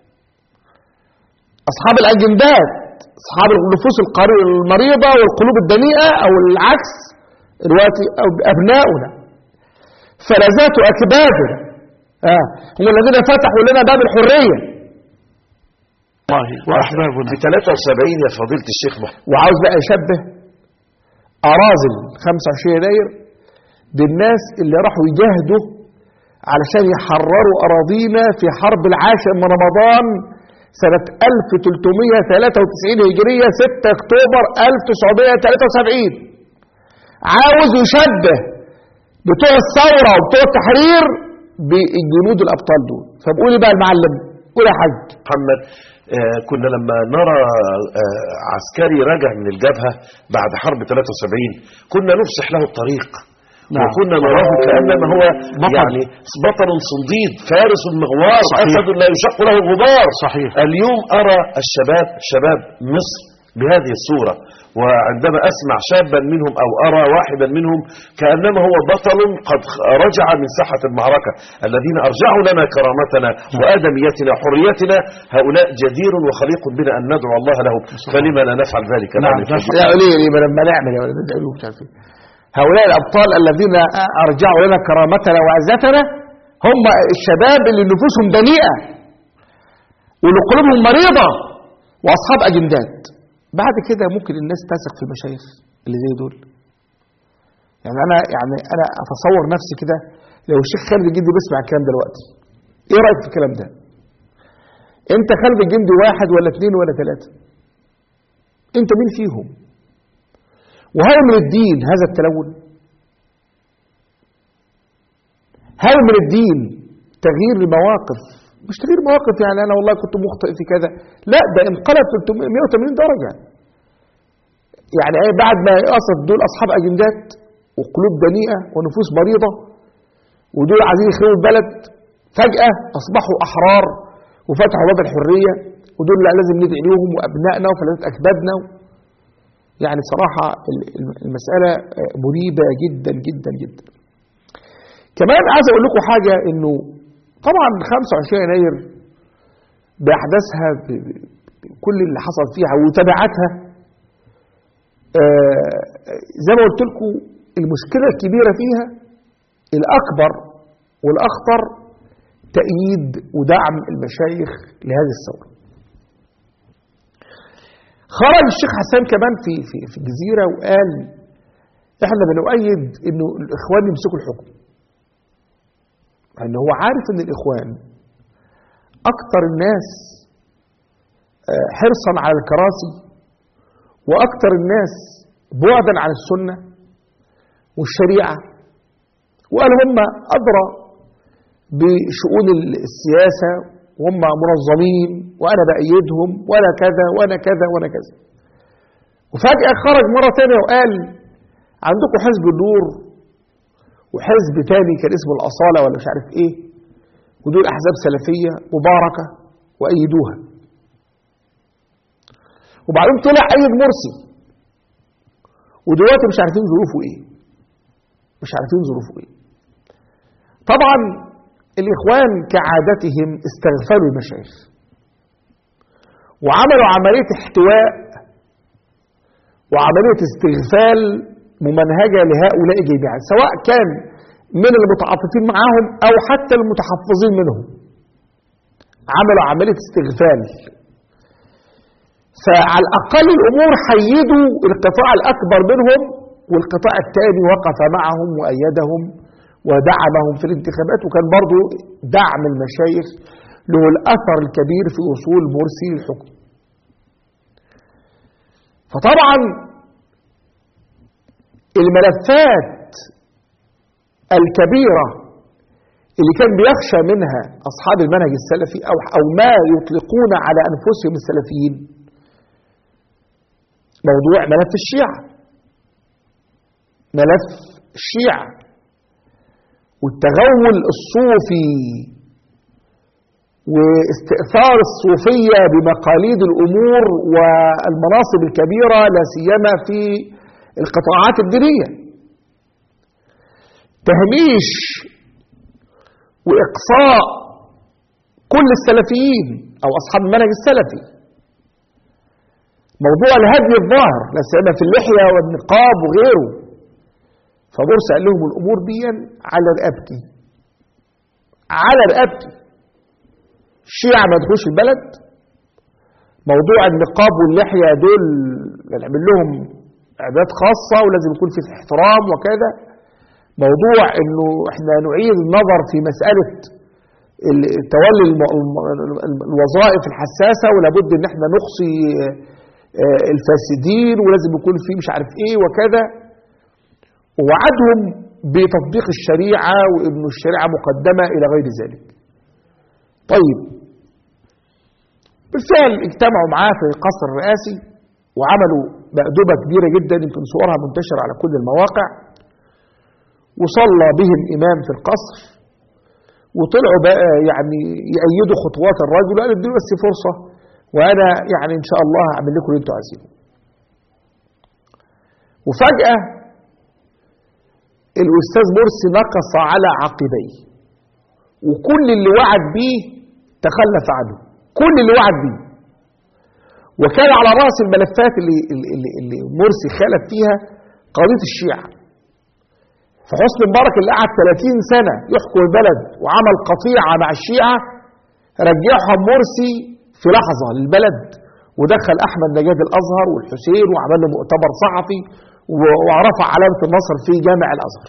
أصحاب الأجندات أصحاب النفوس القري- المريضة والقلوب الدنيئة أو العكس دلوقتي أو أبناؤنا فلذات أكبادنا آه هم الذين فتحوا لنا باب الحرية الله وأحبابنا في 73 يا فضيله الشيخ محمد وعاوز بقى يشبه أراذل 25 يناير بالناس اللي راحوا يجاهدوا علشان يحرروا أراضينا في حرب العاشر من رمضان سنة 1393 هجرية 6 أكتوبر 1973 عاوز يشبه بتوع الثورة وبتوع التحرير بالجنود الأبطال دول فبقول إيه بقى المعلم قول يا حاج محمد آه، كنا لما نرى آه، عسكري رجع من الجبهة بعد حرب 73 كنا نفسح له الطريق نعم. وكنا نراه كأنما هو بطل. يعني بطل صنديد فارس مغوار صحيح. أسد لا يشق له غبار صحيح. اليوم أرى الشباب شباب مصر بهذه الصورة وعندما أسمع شابا منهم أو أرى واحدا منهم كأنما هو بطل قد رجع من ساحة المعركة الذين أرجعوا لنا كرامتنا وآدميتنا وحريتنا هؤلاء جدير وخليق بنا أن ندعو الله له فلما لا نفعل ذلك نعم، الآن؟ نفعل. لا ليه ليه ما لما نعمل يا ولد تقولوا مش عارف ايه هؤلاء الابطال الذين ارجعوا لنا كرامتنا وعزتنا هم الشباب اللي نفوسهم دنيئه واللي قلوبهم مريضه واصحاب اجندات بعد كده ممكن الناس تثق في المشايخ اللي زي دول يعني انا يعني انا اتصور نفسي كده لو الشيخ خالد الجندي بيسمع الكلام دلوقتي ايه رايك في الكلام ده انت خالد الجندي واحد ولا اثنين ولا ثلاثه انت مين فيهم وهل من الدين هذا التلون هل من الدين تغيير المواقف مش تغيير مواقف يعني انا والله كنت مخطئ في كذا لا ده انقلب 380 درجه يعني ايه بعد ما قصد دول اصحاب اجندات وقلوب دنيئه ونفوس مريضه ودول عايزين يخربوا البلد فجاه اصبحوا احرار وفتحوا باب الحريه ودول لا لازم ندعي لهم وابنائنا وفلاتات اكبادنا يعني بصراحة المسألة مريبة جدا جدا جدا كمان عايز أقول لكم حاجة إنه طبعا 25 يناير بأحداثها بكل اللي حصل فيها وتبعاتها آه، زي ما قلت لكم المشكلة الكبيرة فيها الأكبر والأخطر تأييد ودعم المشايخ لهذه الثورة خرج الشيخ حسان كمان في في في الجزيره وقال احنا بنؤيد انه الاخوان يمسكوا الحكم. ان هو عارف ان الاخوان اكثر الناس آه، حرصا على الكراسي واكثر الناس بعدا عن السنه والشريعه وقال هم ادرى بشؤون السياسه وهم منظمين وانا بايدهم وانا كذا وانا كذا وانا كذا وفجاه خرج مره ثانيه وقال عندكم حزب النور وحزب تاني كان اسمه الاصاله ولا مش عارف ايه ودول احزاب سلفيه مباركه وايدوها وبعدين طلع ايد مرسي ودلوقتي مش عارفين ظروفه ايه مش عارفين ظروفه ايه طبعا الإخوان كعادتهم استغفلوا المشايخ وعملوا عملية احتواء وعملية استغفال ممنهجة لهؤلاء جميعا سواء كان من المتعاطفين معاهم أو حتى المتحفظين منهم عملوا عملية استغفال فعلى الأقل الأمور حيدوا القطاع الأكبر منهم والقطاع الثاني وقف معهم وأيدهم ودعمهم في الانتخابات وكان برضو دعم المشايخ له الأثر الكبير في وصول مرسي للحكم فطبعا الملفات الكبيرة اللي كان بيخشى منها أصحاب المنهج السلفي أو, أو ما يطلقون على أنفسهم السلفيين موضوع ملف الشيعة ملف الشيعة والتغول الصوفي واستئثار الصوفية بمقاليد الأمور والمناصب الكبيرة لا سيما في القطاعات الدينية تهميش وإقصاء كل السلفيين أو أصحاب المنهج السلفي موضوع الهدي الظاهر لا سيما في اللحية والنقاب وغيره فبرس قال لهم الأمور دي على رقبتي على رقبتي الشيعة ما يدخلوش البلد موضوع النقاب واللحية دول نعمل لهم اعداد خاصة ولازم يكون في احترام وكذا موضوع انه احنا نعيد النظر في مسألة تولي الوظائف الحساسة ولابد ان احنا نقصي الفاسدين ولازم يكون في مش عارف ايه وكذا ووعدهم بتطبيق الشريعة وانه الشريعة مقدمة الى غير ذلك طيب بالفعل اجتمعوا معاه في القصر الرئاسي وعملوا مأدبة كبيرة جدا يمكن صورها منتشرة على كل المواقع وصلى بهم إمام في القصر وطلعوا بقى يعني يأيدوا خطوات الرجل وقالوا ادوا بس فرصة وأنا يعني إن شاء الله هعمل لكم اللي أنتوا عايزينه وفجأة الأستاذ مرسي نقص على عقبيه وكل اللي وعد بيه تخلف عنه كل اللي وعد بيه وكان على رأس الملفات اللي, اللي, اللي مرسي خالف فيها قضية الشيعة فحسن مبارك اللي قعد 30 سنة يحكم البلد وعمل قطيعة مع الشيعة رجعهم مرسي في لحظة للبلد ودخل أحمد نجاد الأزهر والحسين وعمل له مؤتمر صحفي ورفع علامة النصر في جامع الأزهر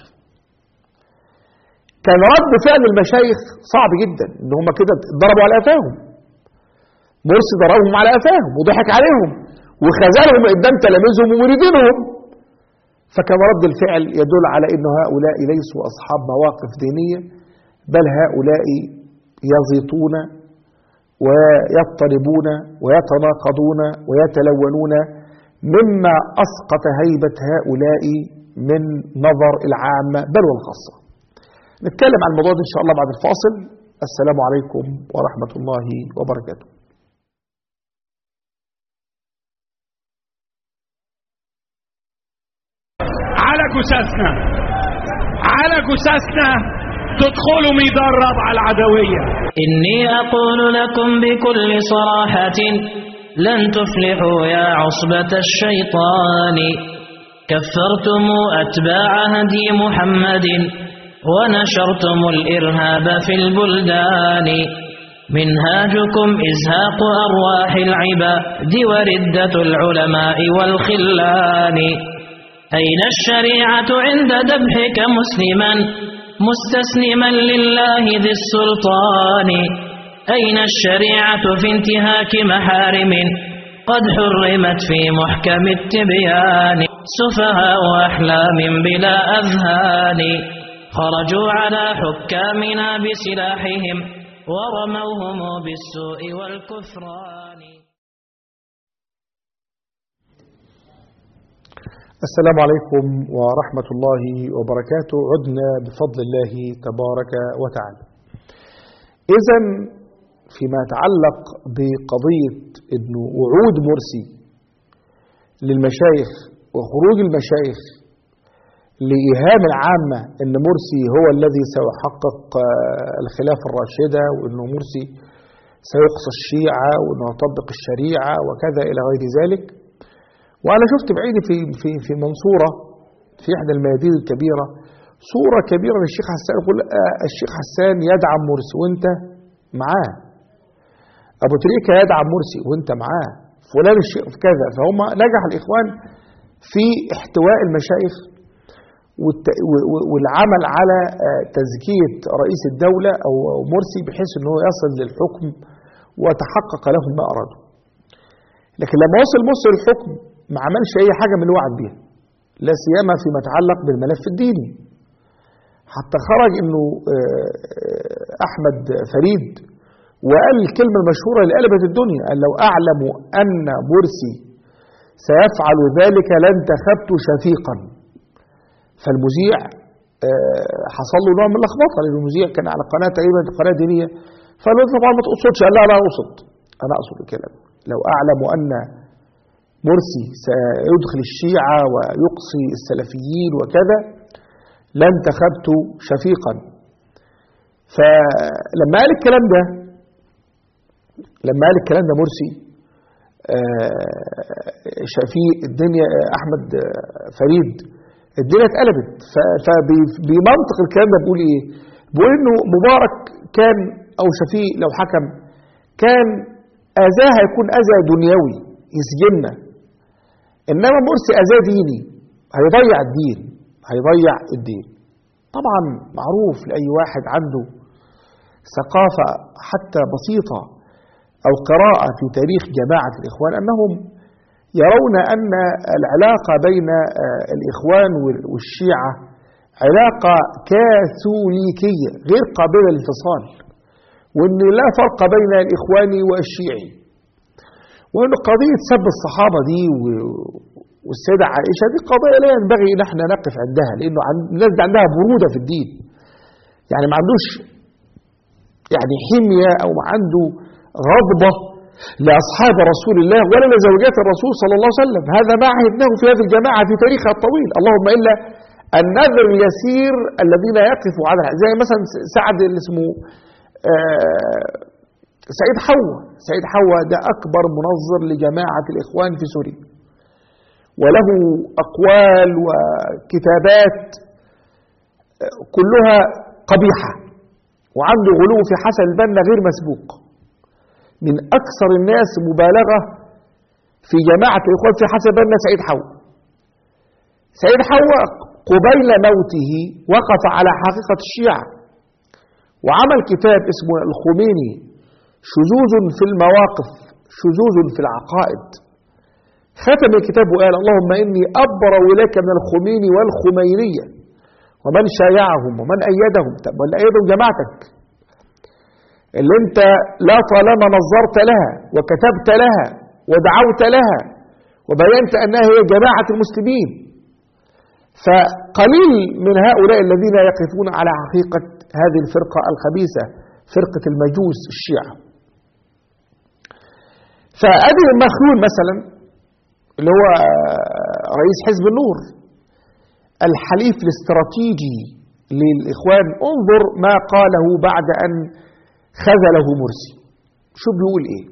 كان رد فعل المشايخ صعب جدا ان هم كده ضربوا على قفاهم مرسي ضربهم على قفاهم وضحك عليهم وخذلهم قدام تلاميذهم ومريدينهم فكان رد الفعل يدل على ان هؤلاء ليسوا اصحاب مواقف دينيه بل هؤلاء يزيطون ويضطربون ويتناقضون ويتلونون مما اسقط هيبه هؤلاء من نظر العامه بل والخاصه نتكلم عن الموضوع ده إن شاء الله بعد الفاصل السلام عليكم ورحمة الله وبركاته على جثثنا على جثثنا تدخلوا ميدان ربع العدوية إني أقول لكم بكل صراحة لن تفلحوا يا عصبة الشيطان كفرتم أتباع هدي محمد ونشرتم الإرهاب في البلدان منهاجكم إزهاق أرواح العباد وردة العلماء والخلان أين الشريعة عند ذبحك مسلما مستسلما لله ذي السلطان أين الشريعة في انتهاك محارم قد حرمت في محكم التبيان سفهاء أحلام بلا أذهان خرجوا على حكامنا بسلاحهم ورموهم بالسوء والكفران السلام عليكم ورحمة الله وبركاته عدنا بفضل الله تبارك وتعالى إذا فيما يتعلق بقضية أنه وعود مرسي للمشايخ وخروج المشايخ لإيهام العامة أن مرسي هو الذي سيحقق الخلافة الراشدة وأنه مرسي سيقصى الشيعة وأنه يطبق الشريعة وكذا إلى غير ذلك وأنا شفت بعيني في في في منصورة في إحدى الميادين الكبيرة صورة كبيرة للشيخ حسان يقول آه الشيخ حسان يدعم مرسي وانت معاه ابو تريكة يدعم مرسي وانت معاه فلان الشيخ في كذا فهم نجح الاخوان في احتواء المشايخ والت- و- و- والعمل على آه، تزكية رئيس الدولة أو أو مرسي بحيث أنه يصل للحكم وتحقق لهم ما أرادوا لكن لما وصل مرسي للحكم ما عملش أي حاجة من اللي وعد بيها لا سيما فيما يتعلق بالملف الديني حتى خرج أنه آه، آه، أحمد فريد وقال الكلمة المشهورة اللي قلبت الدنيا قال لو أعلم أن مرسي سيفعل ذلك لانتخبت شفيقا فالمذيع آه، حصل له نوع من اللخبطه لان المذيع كان على قناه تقريبا قناه دينيه فقال له طبعا ما تقصدش قال لا لا اقصد انا اقصد الكلام لو اعلم ان مرسي سيدخل الشيعه ويقصي السلفيين وكذا لانتخبت شفيقا فلما قال الكلام ده لما قال الكلام ده مرسي آه، شفيق الدنيا آه، احمد آه، فريد الدنيا اتقلبت ف- فبمنطق الكلام ده بيقول ايه بيقول انه مبارك كان او شفيق لو حكم كان اذاه هيكون اذى دنيوي يسجننا انما مرسي اذاه ديني هيضيع الدين هيضيع الدين طبعا معروف لاي واحد عنده ثقافه حتى بسيطه او قراءه في تاريخ جماعه الاخوان انهم يرون أن العلاقة بين آه، الإخوان وال- والشيعة علاقة كاثوليكية غير قابلة للانفصال وأن لا فرق بين الإخواني والشيعي وأن قضية سب الصحابة دي و- والسيدة عائشة دي قضية لا ينبغي أن احنا نقف عندها لأنه عن- الناس دي عندها برودة في الدين يعني ما عندوش يعني حمية أو ما عنده غضبة لأصحاب رسول الله ولا لزوجات الرسول صلى الله عليه وسلم هذا ما عهدناه في هذه الجماعة في تاريخها الطويل اللهم إلا النذر اليسير الذين يقفوا على زي مثلا سعد اللي اسمه آه، سعيد حوا سعيد حوا ده أكبر منظر لجماعة الإخوان في سوريا وله أقوال وكتابات آه، كلها قبيحة وعنده غلو في حسن البنا غير مسبوق من أكثر الناس مبالغة في جماعة الإخوان في حسب البنا سعيد حوا سعيد حوا قبيل موته وقف على حقيقة الشيعة وعمل كتاب اسمه الخميني شذوذ في المواقف شذوذ في العقائد ختم الكتاب وقال اللهم إني أبرأ إليك من الخميني والخمينية ومن شايعهم ومن أيدهم طب ولا أيدهم جماعتك اللي انت لا طالما نظرت لها وكتبت لها ودعوت لها وبينت انها هي جماعه المسلمين فقليل من هؤلاء الذين يقفون على حقيقه هذه الفرقه الخبيثه فرقه المجوس الشيعه فادي مخلول مثلا اللي هو رئيس حزب النور الحليف الاستراتيجي للاخوان انظر ما قاله بعد ان خذله مرسي شو بيقول ايه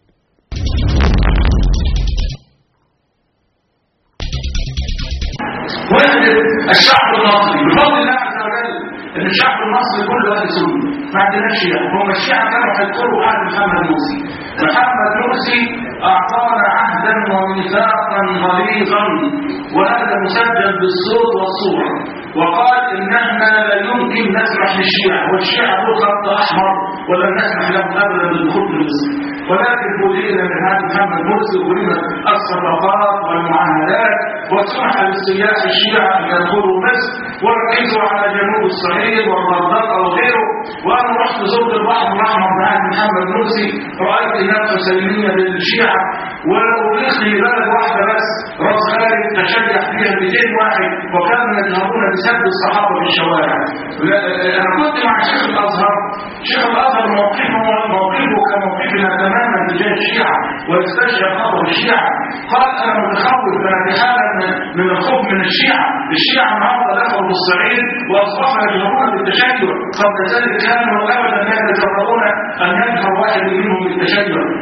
وحدة الشعب المصري بفضل الله عز وجل ان الشعب المصري كله اهل سنه ما عندناش شيعة هم الشيعة كانوا هيدخلوا بعد محمد مرسي محمد مرسي اعطانا عهدا وميثاقا غليظا وهذا مسجل بالصوت والصورة وقال ان احنا لا يمكن نسمح للشيعة والشيعة دول خط احمر ولن نسمح لهم ابدا بالدخول في مصر ولكن فوجئنا من هذا محمد مرسي وقلنا الصفقات والمعاهدات وسمح للسياح الشيعة ان يدخلوا مصر وركزوا على جنوب الصعيد والغردقة وغيره وانا رحت زرت البحر الاحمر مع محمد مرسي رايت هناك حسينيه للشيعة وأريخ لي بلد واحدة بس راس خالد تشجع فيها 200 واحد وكانوا يذهبون بسب الصحابة في الشوارع لا- أنا كنت مع شيخ الأزهر شيخ الأزهر موقفه موقفه كموقفنا تماما تجاه الشيعة ويستشعر خطر الشيعة قال أنا متخوف أنا في حالة من- من الخوف من الشيعة الشيعة النهارده دخلوا في الصعيد وأصبحوا يجهرون بالتشيع قبل ذلك كانوا أبدا لا يتجرؤون أن يظهر واحد منهم بالتشيع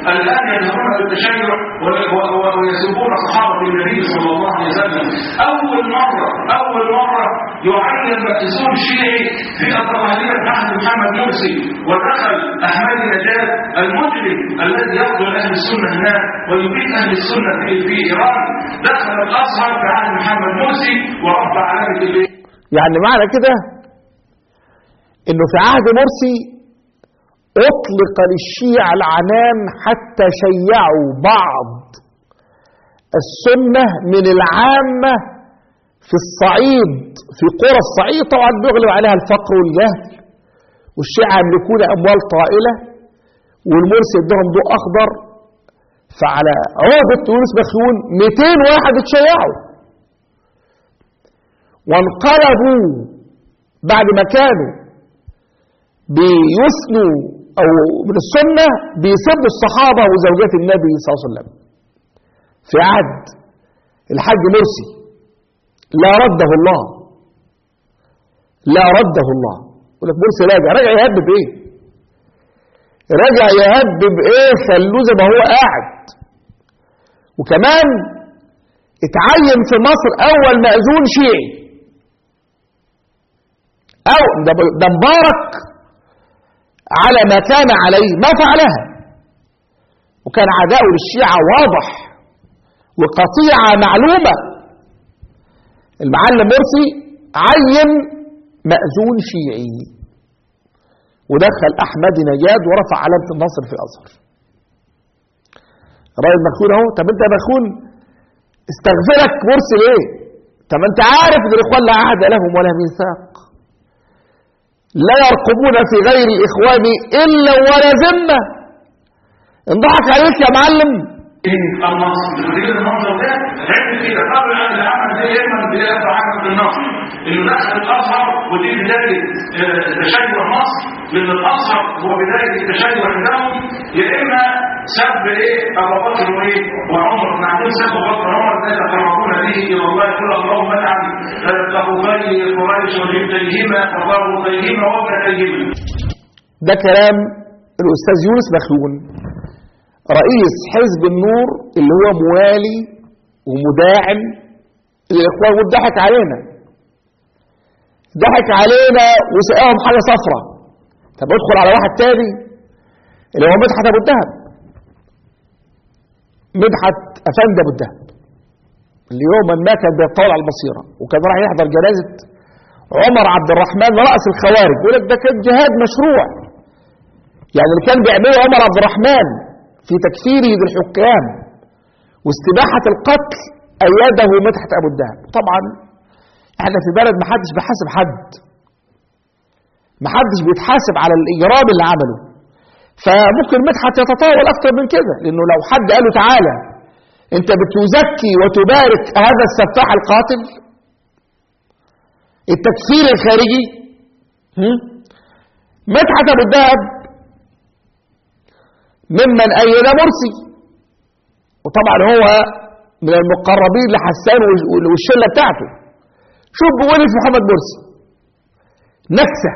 الآن يذهبون بالتشيع و- و- و- ويسبون صحابة النبي صلى الله عليه وسلم أول مرة أول مرة يعين مأذون شيعي في الطواهير عهد محمد مرسي ودخل أحمد نجاد المجرم الذي يقتل أهل السنة هناك ويبيد أهل السنة في في إيران دخل الأزهر في عهد محمد مرسي ورفع علامة الليل يعني معنى كده انه في عهد مرسي اطلق للشيعة العنان حتى شيعوا بعض السنة من العامة في الصعيد في قرى الصعيد طبعا بيغلب عليها الفقر والجهل والشيعة يملكون اموال طائلة والمرسي ادهم ضوء اخضر فعلى عهدة يونس بخيون 200 واحد اتشيعوا وانقلبوا بعد ما كانوا بيثنوا او من السنه بيسبوا الصحابه وزوجات النبي صلى الله عليه وسلم في عهد الحاج مرسي لا رده الله لا رده الله يقول لك مرسي راجع راجع يهبب ايه راجع يهبب ايه خلوه زي ما هو قاعد وكمان اتعين في مصر اول مأذون شيعي او ده ده مبارك على ما كان عليه ما فعلها وكان عداؤه للشيعة واضح وقطيعة معلومة المعلم مرسي عين مأذون شيعي ودخل أحمد نجاد ورفع علامة النصر في الأزهر راجل مخون اهو طب انت مخون استغفرك مرسي ليه طب انت عارف ان الاخوان لا عهد لهم ولا ميثاق لا يرقبون في غير الاخوان الا ولا ذمه انضحك عليك يا معلم النصر بتجيب المنظر ده عمل كده قبل ان العمل ده يمن بدايه عمل النصر انه دخل الازهر ودي بدايه آه، تشيع مصر لان الازهر هو بدايه التشيع عندهم يا اما سب ايه ابو بكر وايه وعمر احنا عندنا سب ابو بكر وعمر ده يتقربون به الى الله يقول اللهم العن اخوي قريش وجبتيهما وضربتيهما وابنتيهما ده كلام الاستاذ يونس مخلون رئيس حزب النور اللي هو موالي ومداعم للاخوان وضحك علينا ضحك علينا وسقاهم حاجه صفرة طب ادخل على واحد تاني اللي هو مدحت ابو الدهب مدحت افندي ابو الدهب اللي يوما ما كان بيتطاول على البصيره وكان راح يحضر جنازه عمر عبد الرحمن راس الخوارج يقول لك ده كان جهاد مشروع يعني اللي كان بيعمله عمر عبد الرحمن في تكفيره للحكام واستباحة القتل أيده مدحت أبو الدهب طبعا احنا في بلد ما حدش بيحاسب حد ما حدش بيتحاسب على الإجرام اللي عمله فممكن مدحت يتطاول أكتر من كده لأنه لو حد قال له تعالى أنت بتزكي وتبارك هذا السفاح القاتل التكفير الخارجي هم؟ مدحت أبو الدهب ممن أيد مرسي وطبعا هو من المقربين لحسان والشلة بتاعته شوف بيقول إيه في محمد مرسي نكسة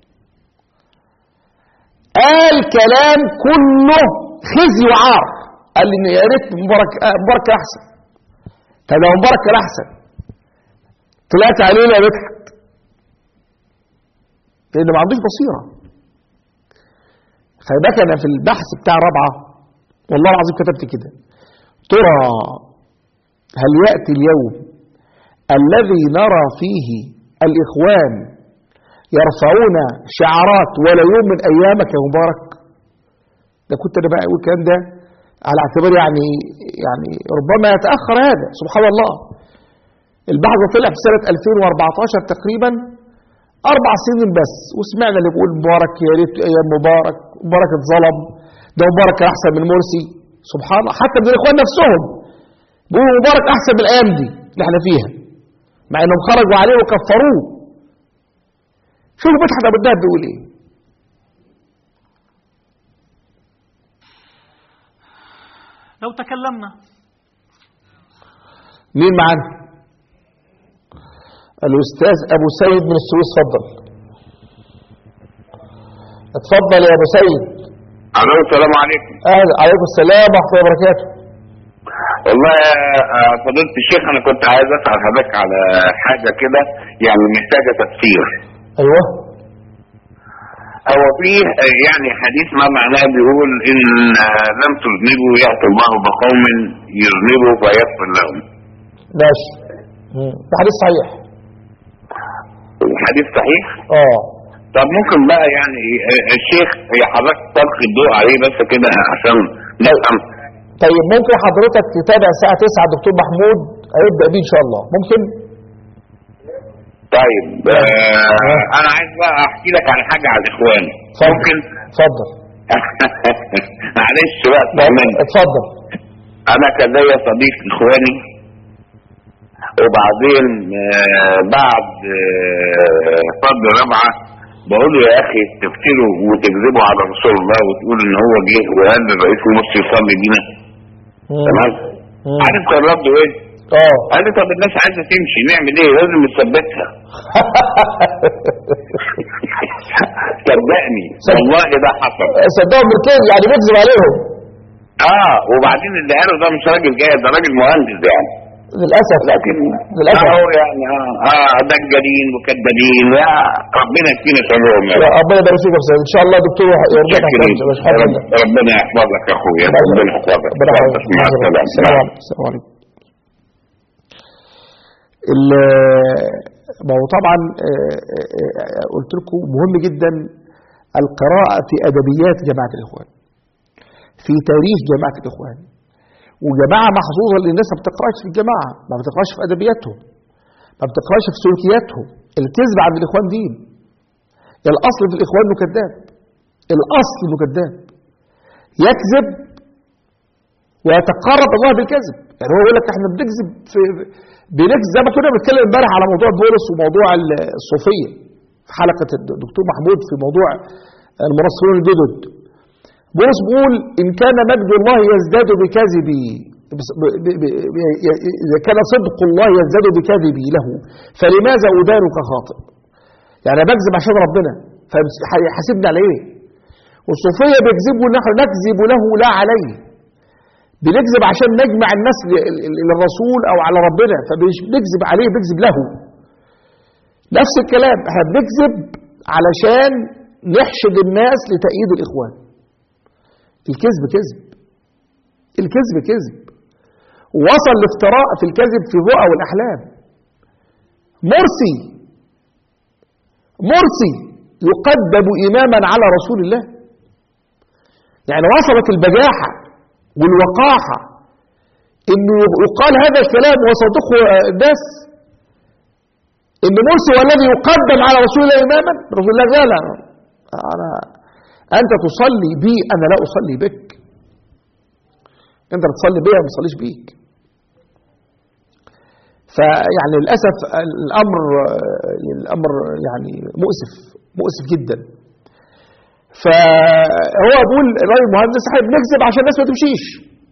قال كلام كله خزي وعار قال لي إن يا ريت مبارك آه، مبارك كان احسن طب لو مبارك كان احسن طلعت عليه لا مدحت لان ما عندوش بصيره فبقى انا في البحث بتاع رابعه والله العظيم كتبت كده ترى هل ياتي اليوم الذي نرى فيه الاخوان يرفعون شعارات ولا يوم من ايامك يا مبارك ده كنت انا بقى اقول الكلام ده على اعتبار يعني يعني ربما يتاخر هذا سبحان الله البحث طلع في سنه 2014 تقريبا اربع سنين بس وسمعنا اللي بيقول مبارك يا ريت ايام مبارك مبارك اتظلم ده مبارك كان احسن من مرسي سبحان الله حتى من الاخوان نفسهم بيقولوا مبارك احسن من الايام دي اللي احنا فيها مع انهم خرجوا عليه وكفروه شوفوا مدحت ابو الدهب بيقول ايه لو تكلمنا مين معانا الاستاذ ابو سيد من السويس اتفضل اتفضل يا ابو سيد الو السلام عليكم أهلا عليكم السلام ورحمة الله وبركاته والله يا آه، فضيلة الشيخ انا كنت عايز اسال حضرتك على حاجه كده يعني محتاجه تفسير أيوه هو فيه آه، يعني حديث ما معناه بيقول ان آه، لم تذنبوا ياتي الله بقوم يذنبوا فيغفر لهم ماشي مم. ده حديث صحيح الحديث صحيح اه طب ممكن بقى يعني آه، الشيخ هي حضرتك تلقي الضوء عليه بس كده عشان نفهم طيب ممكن حضرتك تتابع الساعة 9 الدكتور محمود هيبدأ بيه إن شاء الله ممكن؟ طيب آه انا عايز بقى احكي لك عن حاجه على الاخوان ممكن اتفضل معلش بقى تسامحني. اتفضل انا كان ليا صديق اخواني وبعدين آه بعد آه فضل رابعه بقول له يا اخي تفتروا وتكذبوا على رسول الله وتقول ان هو جه وقال للرئيس المصري يصلي بينا تمام عارف كان رده ايه؟ اه قال لي طب الناس عايزه تمشي نعمل ايه؟ لازم نثبتها صدقني والله ده حصل صدقهم بالكذب يعني بيكذب عليهم اه وبعدين اللي قاله ده مش راجل جاي ده راجل مهندس يعني للأسف لكن للأسف. اه يعني اه اه دجالين وكدابين يا ربنا يكفينا شرهم يا يا رب ربنا يبارك فيك يا استاذ ان شاء الله دكتور يرضيك شاكرين. مش حاجه رب- ربنا يحفظك يا اخويا ربنا يحفظك ربنا يحفظك. مع السلامه السلام عليكم السلام عليكم ال- ما هو طبعا آه، آه، آه، قلت لكم مهم جدا القراءة في أدبيات جماعة الإخوان في تاريخ جماعة الإخوان وجماعة محظوظة اللي الناس ما بتقراش في الجماعة ما بتقراش في أدبياتهم ما بتقراش في سلوكياتهم الكذب عند الإخوان دين الأصل في الإخوان إنه كذاب الأصل إنه كذاب يكذب ويتقرب الله بالكذب يعني هو يقول لك احنا بنكذب في بنكذب زي ما كنا بنتكلم امبارح على موضوع بولس وموضوع الصوفيه في حلقه الدكتور محمود في موضوع المنصرون الجدد بولس بيقول ان كان مجد الله يزداد بكذبي بس- ب- ب- ب- ب- اذا كان صدق الله يزداد بكذبي له فلماذا ادانك خاطئ يعني أنا بكذب عشان ربنا فحاسبني على ايه والصوفيه بيكذبوا نحن نكذب له لا عليه بنكذب عشان نجمع الناس ل- ل- للرسول او على ربنا فمش بنكذب عليه بنكذب له نفس الكلام احنا بنكذب علشان نحشد الناس لتأييد الاخوان الكذب كذب الكذب كذب وصل الافتراء في الكذب في الرؤى والاحلام مرسي مرسي يقدم اماما على رسول الله يعني وصلت البجاحه والوقاحة انه يقال هذا الكلام وصدقه الناس ان مرسي هو الذي يقدم على رسول الله اماما رسول الله قال انا انت تصلي بي انا لا اصلي بك انت تصلي بي ما بصليش بيك فيعني للاسف الامر الامر يعني مؤسف مؤسف جدا فهو بيقول الراجل المهندس احنا بنكذب عشان الناس ما تمشيش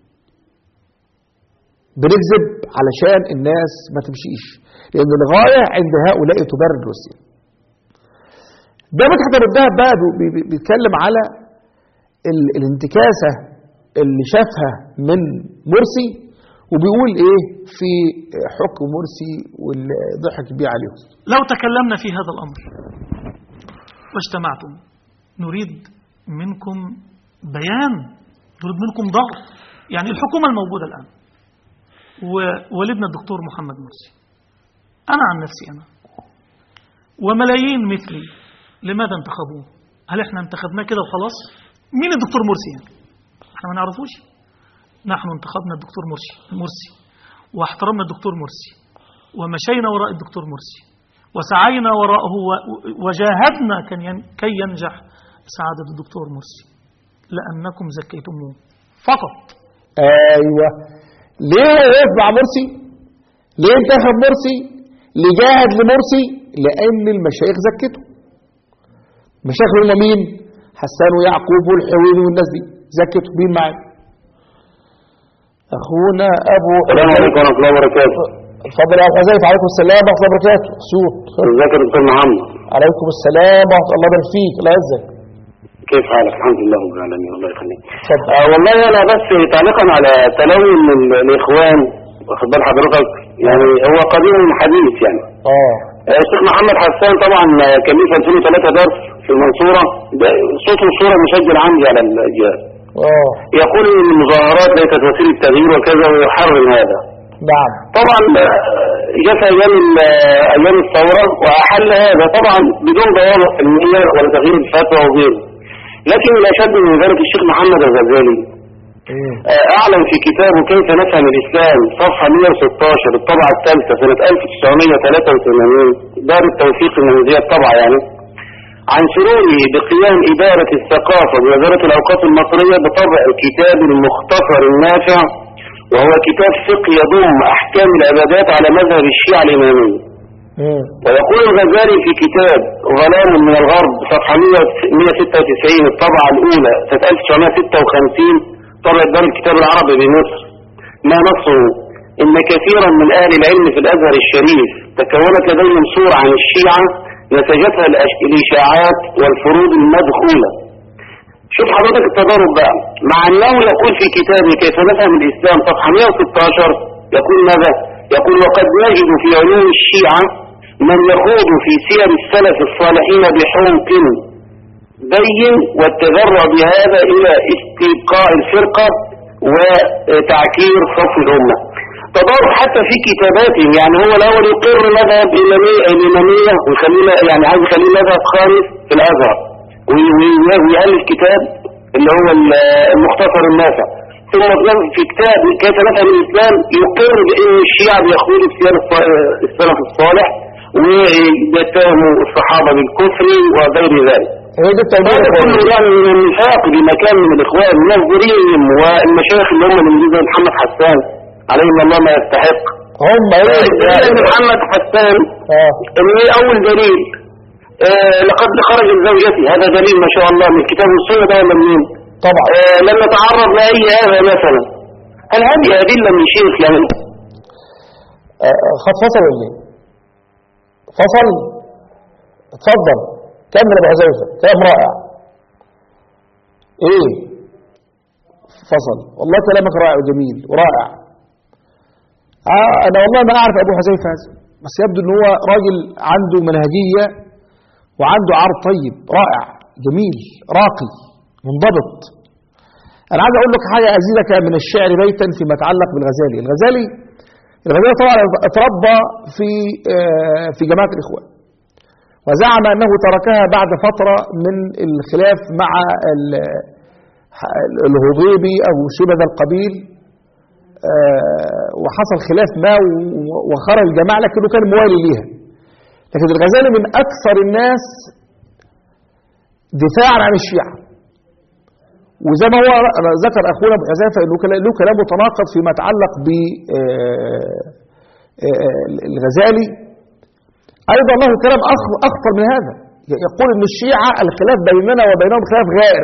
بنكذب علشان الناس ما تمشيش لان الغايه عند هؤلاء تبرد الوسيله ده مدحت ابو الدهب بقى بي- بي- بيتكلم على ال- الانتكاسه اللي شافها من مرسي وبيقول ايه في حكم مرسي واللي ضحك بيه عليهم لو تكلمنا في هذا الأمر واجتمعتم نريد منكم بيان نريد منكم ضغط يعني الحكومة الموجودة الآن ووالدنا الدكتور محمد مرسي أنا عن نفسي أنا وملايين مثلي لماذا انتخبوه هل احنا انتخبناه كده وخلاص مين الدكتور مرسي يعني احنا ما نعرفوش نحن انتخبنا الدكتور مرسي مرسي واحترمنا الدكتور مرسي ومشينا وراء الدكتور مرسي وسعينا وراءه و- وجاهدنا كان ين- كي ينجح سعادة الدكتور مرسي لأنكم زكيتموه فقط ايوه ليه هو وقف مع مرسي ليه انتخب مرسي ليه جاهد لمرسي لان المشايخ زكته المشايخ هم مين حسان ويعقوب والحويني والناس دي زكتوا مين معانا اخونا ابو السلام عليكم ورحمه الله وبركاته اتفضل يا ابو حذيفه عليكم السلام ورحمه الله وبركاته سوق ازيك يا دكتور محمد عليكم السلام ورحمه الله وبركاته فيك الله يعزك كيف حالك الحمد لله رب العالمين الله يخليك آه والله انا بس تعليقا على تلون ال- الاخوان واخد بال حضرتك يعني هو قديم حديث يعني اه آه، الشيخ محمد حسان طبعا آه، كان ليه في 2003 درس في المنصوره ده صوته وصوره مسجل عندي على الجهاز اه يقول ان المظاهرات ليست وسيله تغيير وكذا ويحرم هذا نعم طبعا آه، جاء في ايام ال- آه، ايام الثوره واحل هذا طبعا بدون ضوابط علميه ولا تغيير الفتوى وغيره لكن الاشد من ذلك الشيخ محمد الغزالي آه، اعلن في كتابه كيف نفهم الاسلام صفحه 116 الطبعه الثالثه سنه 1983 دار التوفيق المهندسيه الطبعه يعني عن شروعه بقيام إدارة الثقافة بوزارة الأوقاف المصرية بطبع كتاب المختصر النافع وهو كتاب فقه يضم أحكام العبادات على مذهب الشيعة الإمامية ويقول الغزالي في كتاب ظلام من الغرب صفحة 196 الطبعة الأولى سنة 1956 طبع دار الكتاب العربي بمصر ما نصه إن كثيرا من أهل العلم في الأزهر الشريف تكونت لديهم صورة عن الشيعة نتجتها الأش- الإشاعات والفروض المدخولة شوف حضرتك التضارب بقى مع أنه يقول في كتابه كيف نفهم الإسلام صفحة 116 يقول ماذا؟ يقول وقد نجد في علوم الشيعة من يخوض في سير السلف الصالحين بحمق بين والتذرع بهذا إلى استبقاء الفرقة وتعكير صف الأمة تضارب حتى في كتاباتهم يعني هو الأول يقر مذهب الإمامية الإمامية ويخليه يعني عايز يخليه مذهب خالص في الأزهر وي- وي- ويألف كتاب اللي هو ال- المختصر النافع ثم في كتاب كيف نفهم الإسلام يقر بأن الشيعة بيخوضوا سير الص- السلف الصالح ويتهموا الصحابة بالكفر وغير ذلك هو ده التوجيه هذا كله يعني من النفاق بمكان من الاخوان منظرين والمشايخ اللي هم اللي زي محمد حسان عليهم الله ما يستحق هم زي محمد حسان اللي هي اول دليل آه لقد خرج زوجتي هذا دليل ما شاء الله من الكتاب والسنه ده ولا منين؟ طبعا آه لم نتعرض لاي هذا مثلا هل هذه ادله من شيخ يعني آه، خد فصل ولا ايه؟ فصل اتفضل كمل يا ابو حذيفه كلام رائع ايه فصل والله كلامك رائع وجميل ورائع آه انا والله ما اعرف ابو حذيفه هذا بس يبدو ان هو راجل عنده منهجيه وعنده عرض طيب رائع جميل راقي منضبط انا عايز اقول لك حاجه ازيدك من الشعر بيتا فيما يتعلق بالغزالي الغزالي الغزالي طبعا اتربى في آه، في جماعه الاخوان وزعم انه تركها بعد فتره من الخلاف مع ال- الهضيبي او شبه ذا القبيل آه، وحصل خلاف ما و- وخرج الجماعه لكنه كان موالي ليها لكن الغزالي من اكثر الناس دفاعا عن الشيعه وزي ما هو ذكر اخونا ابو حذيفه انه كلا- له كلام متناقض فيما يتعلق ب آه، آه، الغزالي ايضا له كلام أخ- اخطر من هذا يقول ان الشيعه الخلاف بيننا وبينهم خلاف غائر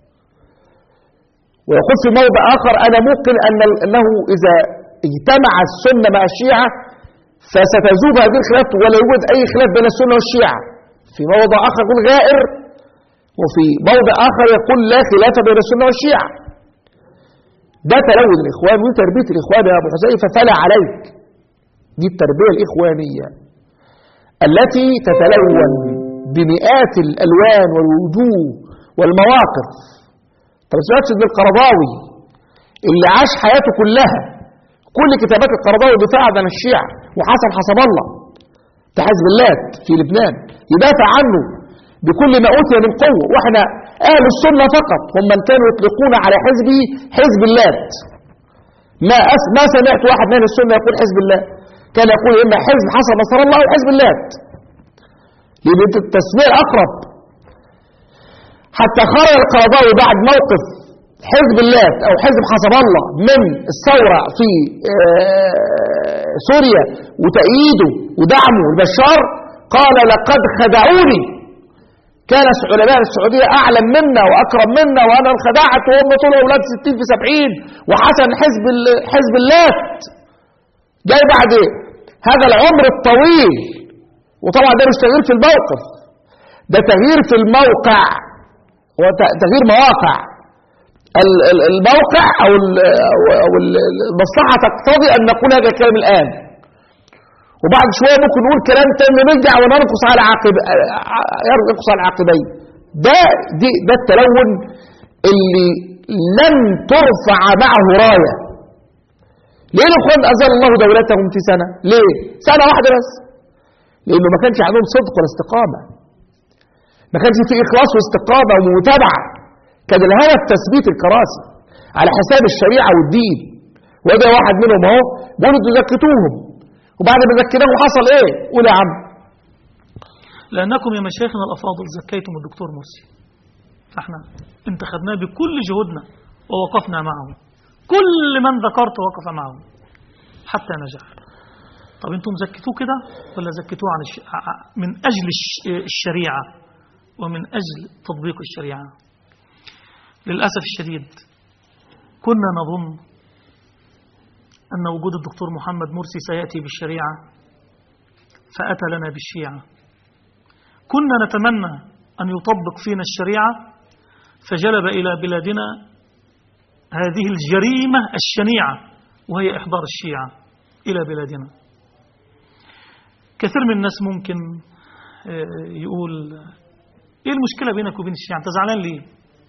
ويقول في موضع اخر انا ممكن ان انه اذا اجتمع السنه مع الشيعه فستذوب هذه الخلاف ولا يوجد اي خلاف بين السنه والشيعه في موضع اخر يقول غائر وفي موضع آخر يقول لا خلاف بين السنة والشيعة ده تلون الإخوان ودي تربية الإخوان يا أبو حذيفة فلا عليك دي التربية الإخوانية التي تتلون بمئات الألوان والوجوه والمواقف طب سمعتش ابن القرضاوي اللي عاش حياته كلها كل كتابات القرضاوي دفاع عن الشيعة وحسن حسب الله بتاع حزب اللات في لبنان يدافع عنه بكل ما أوتي من قوة وإحنا أهل السنة فقط هم من كانوا يطلقون على حزبه حزب اللات ما أس ما سمعت واحد من أهل السنة يقول حزب الله كان يقول إما حزب حسن نصر الله أو حزب اللات لأن التسمية أقرب حتى خرج القرضاوي بعد موقف حزب اللات أو حزب حسب الله من الثورة في آه، سوريا وتأييده ودعمه لبشار قال لقد خدعوني كان علماء السعودية أعلم منا وأكرم منا وأنا انخدعت وهم طول أولاد 60 في 70 وحسن حزب ال- حزب اللات جاي بعد إيه؟ هذا العمر الطويل وطبعا ده مش تغيير في الموقف ده تغيير في الموقع هو ت- تغيير مواقع ال- ال- الموقع او ال- او أو ال- المصلحه تقتضي ان نقول هذا الكلام الان وبعد شويه ممكن نقول كلام تاني نرجع وننقص على عقب ينقص على عقبين ده دي ده التلون اللي لن ترفع معه رايه ليه الاخوان ازال الله دولتهم في سنه ليه سنه واحده بس لانه ما كانش عندهم صدق ولا استقامه ما كانش في اخلاص واستقامه ومتابعه كان الهدف تثبيت الكراسي على حساب الشريعه والدين وده واحد منهم اهو بيقولوا انتوا زكتوهم وبعد ما زكيناهم حصل ايه قول يا عم لأنكم يا مشايخنا الأفاضل زكيتم الدكتور مرسي فاحنا انتخبناه بكل جهودنا ووقفنا معه كل من ذكرت وقف معه حتى نجح طب انتم زكتوه كده ولا زكتوه عن الش... ع- من أجل الش- الشريعة ومن أجل تطبيق الشريعة للأسف الشديد كنا نظن أن وجود الدكتور محمد مرسي سيأتي بالشريعة فأتى لنا بالشيعة كنا نتمنى أن يطبق فينا الشريعة فجلب إلى بلادنا هذه الجريمة الشنيعة وهي إحضار الشيعة إلى بلادنا كثير من الناس ممكن آه، يقول إيه المشكلة بينك وبين الشيعة أنت زعلان ليه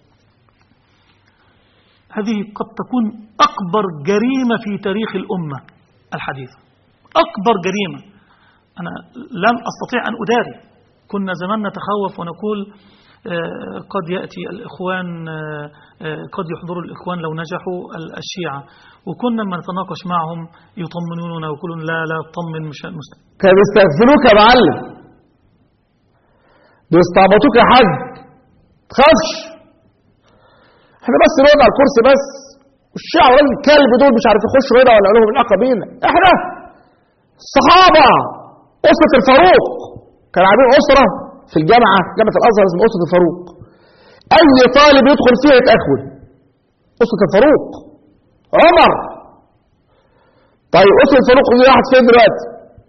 هذه قد تكون أكبر جريمة في تاريخ الأمة الحديثة أكبر جريمة أنا لم أستطيع أن أداري كنا زمان نتخوف ونقول آه، قد يأتي الإخوان آه، آه، قد يحضر الإخوان لو نجحوا ال- الشيعة وكنا لما نتناقش معهم يطمنوننا ويقولون لا لا طمن مش مش كانوا بيستغفلوك يا معلم بيستعبطوك يا حاج تخافش احنا بس نقعد على الكرسي بس والشيعة ولا الكلب دول مش عارف يخشوا هنا ولا لهم العلاقة بينا احنا الصحابة أسرة الفاروق كانوا عاملين أسرة في الجامعة جامعة الأزهر اسمها أسرة الفاروق أي طالب يدخل فيها يتأخون أسرة الفاروق عمر طيب أسرة الفاروق دي راحت فين دلوقتي؟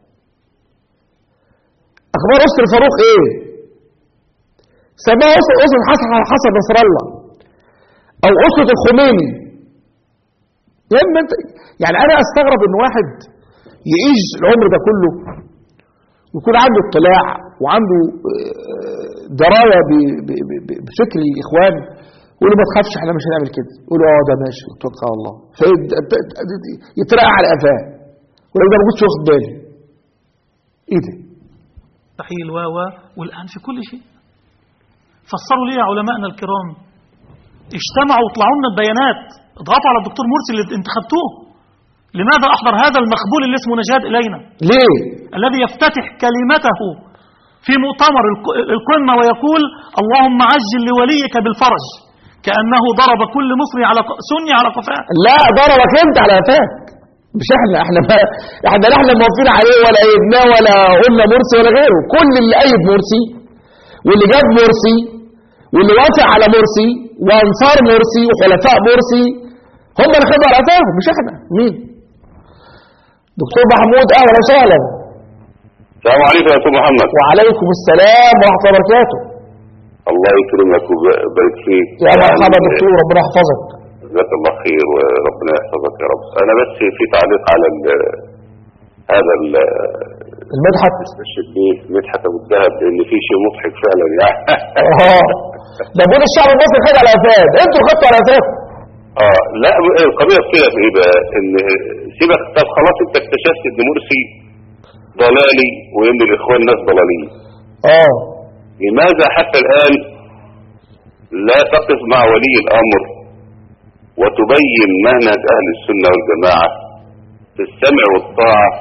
أخبار أسرة الفاروق إيه؟ سماها أسرة أسرة حسن حسن نصر الله أو أسرة الخميني يا ابني أنت يعني أنا أستغرب إن واحد يعيش العمر ده كله ويكون عنده اطلاع وعنده آه، درايه ب- ب- ب- بفكر الاخوان يقول له ما تخافش احنا مش هنعمل كده يقول له اه ده ماشي توكل على الله فيترقع على قفاه ولو ده ما كنتش واخد بالي ايه ده؟ مستحيل و و والآن في كل شيء فسروا ليه يا علمائنا الكرام اجتمعوا وطلعوا لنا البيانات اضغطوا على الدكتور مرسي اللي انتخبتوه لماذا أحضر هذا المخبول اللي اسمه نجاد إلينا ليه؟ الذي يفتتح كلمته في مؤتمر الق- القمة ويقول اللهم عجل لوليك بالفرج كأنه ضرب كل مصري على ق- سني على قفاه لا ضربك انت على قفاك مش احنا احنا ما احنا لا احنا موافقين عليه ولا ايدناه ولا قلنا مرسي ولا غيره كل اللي ايد مرسي واللي جاب مرسي واللي وافق على مرسي وانصار مرسي وحلفاء مرسي هم اللي خدوا على قفاهم مش احنا مين دكتور محمود اهلا وسهلا السلام عليكم يا استاذ محمد وعليكم السلام ورحمه الله وبركاته الله يكرمك ويبارك فيك يا مرحبا دكتور ربنا يحفظك جزاك الله خير وربنا يحفظك يا رب انا بس في تعليق على ال- هذا ال- المدحت استشهد بيه مدحت ابو الذهب لان في شيء مضحك فعلا يعني اه ده بقول الشعب المصري خد على قفاه انتوا خدتوا على قفاكم اه لا القضيه فيها في ايه بقى ان سيبك طب خلاص انت اكتشفت ان مرسي ضلالي وان الاخوان ناس ضلالين اه لماذا حتى الان لا تقف مع ولي الامر وتبين منهج اهل السنه والجماعه في السمع والطاعه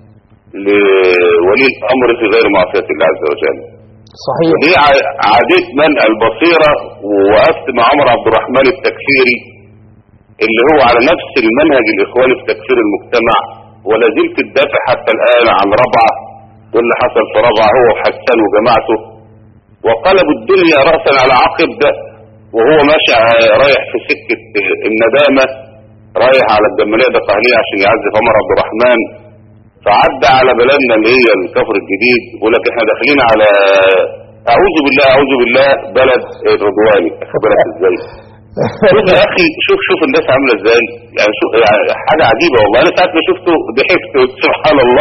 لولي الامر في غير معصيه الله عز وجل صحيح ودي ع- عادة منع البصيرة ووقفت مع عمر عبد الرحمن التكفيري اللي هو على نفس المنهج الإخواني في تكفير المجتمع ولا زلت تدافع حتى الآن عن ربعة واللي حصل في ربعة هو وحسان وجماعته وقلبوا الدنيا رأسا على عقب ده وهو ماشي ع- رايح في سكة الندامة رايح على الجمالية ده قهلية عشان يعزف عمر عبد الرحمن فعدى على بلدنا اللي هي الكفر الجديد يقول لك احنا داخلين على اعوذ بالله اعوذ بالله بلد الرضواني خد بالك ازاي شوف يا اخي شوف شوف الناس عامله ازاي يعني شوف يعني حاجه عجيبه والله انا ساعه ما شفته ضحكت قلت سبحان الله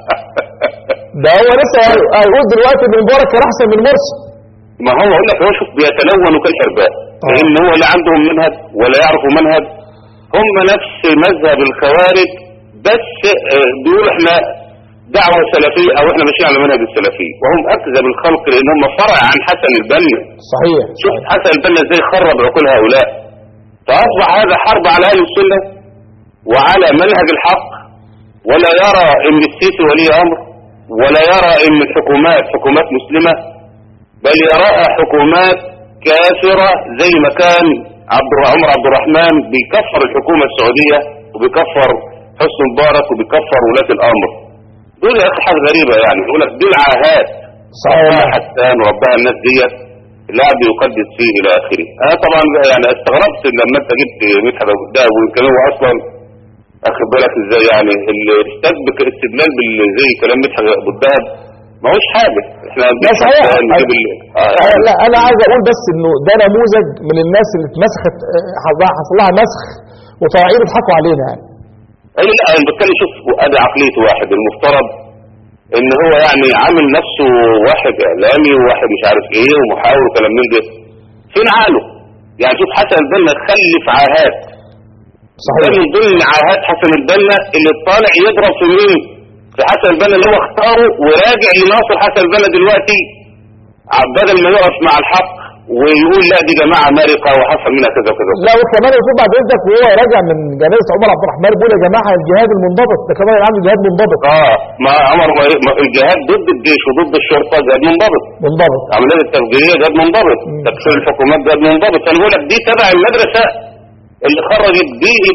ده هو لسه هيقول دلوقتي ان مبارك كان احسن من مرسي ما هو اقول لك هو شوف بيتلون كالحرباء لان هو لا عندهم منهج ولا يعرفوا منهج هم نفس مذهب الخوارج بس آه، بيقولوا احنا دعوة سلفية او احنا ماشيين على منهج السلفي وهم اكذب الخلق لان هم فرع عن حسن البنا صحيح شوف حسن البنا ازاي خرب عقول هؤلاء فاصبح هذا حرب على اهل السنة وعلى منهج الحق ولا يرى ان السيسي ولي امر ولا يرى ان الحكومات حكومات مسلمة بل يراها حكومات كافرة زي ما كان عبد الر- عمر عبد الرحمن بيكفر الحكومة السعودية وبيكفر حسن مبارك وبيكفر ولاة الامر دول يا اخي حاجة غريبة يعني يقول لك دول عاهات ربها حسان وربها الناس ديت لا بيقدس فيه الى اخره انا طبعا يعني استغربت لما انت جبت مدحت ابو ده ويمكن هو اصلا اخد بالك ازاي يعني اللي استسبك استدلال بال- زي كلام مدحت ابو الدهب ما هوش حاجه احنا لا صحيح نجيب ال- آه آه، لا انا عايز اقول بس انه ده نموذج من الناس اللي اتمسخت آه، حصل- حصل لها مسخ وطالعين يضحكوا علينا يعني اي لا انا بتكلم شوف ادي عقليه واحد المفترض ان هو يعني عامل نفسه واحد اعلامي وواحد مش عارف ايه ومحاور وكلام من ده فين عقله يعني شوف حسن البنا خلف عاهات صحيح من ضمن عاهات حسن البنا اللي طالع يضرب في مين في حسن البنا اللي هو اختاره وراجع يناصر حسن البنا دلوقتي ع- بدل ما يقف مع الحق ويقول لا دي جماعه مارقه وحصل منها كذا وكذا لا وكمان يكون بعد اذنك وهو راجع من جنازه عمر عبد الرحمن بيقول يا جماعه الجهاد المنضبط ده كمان عنده جهاد منضبط اه ما عمر ما- ما- الجهاد ضد الجيش وضد الشرطه جهاد منضبط منضبط عمليات التفجيريه جهاد منضبط تكسير الحكومات جهاد منضبط فانا بقول لك دي تبع المدرسه اللي خرجت بيئه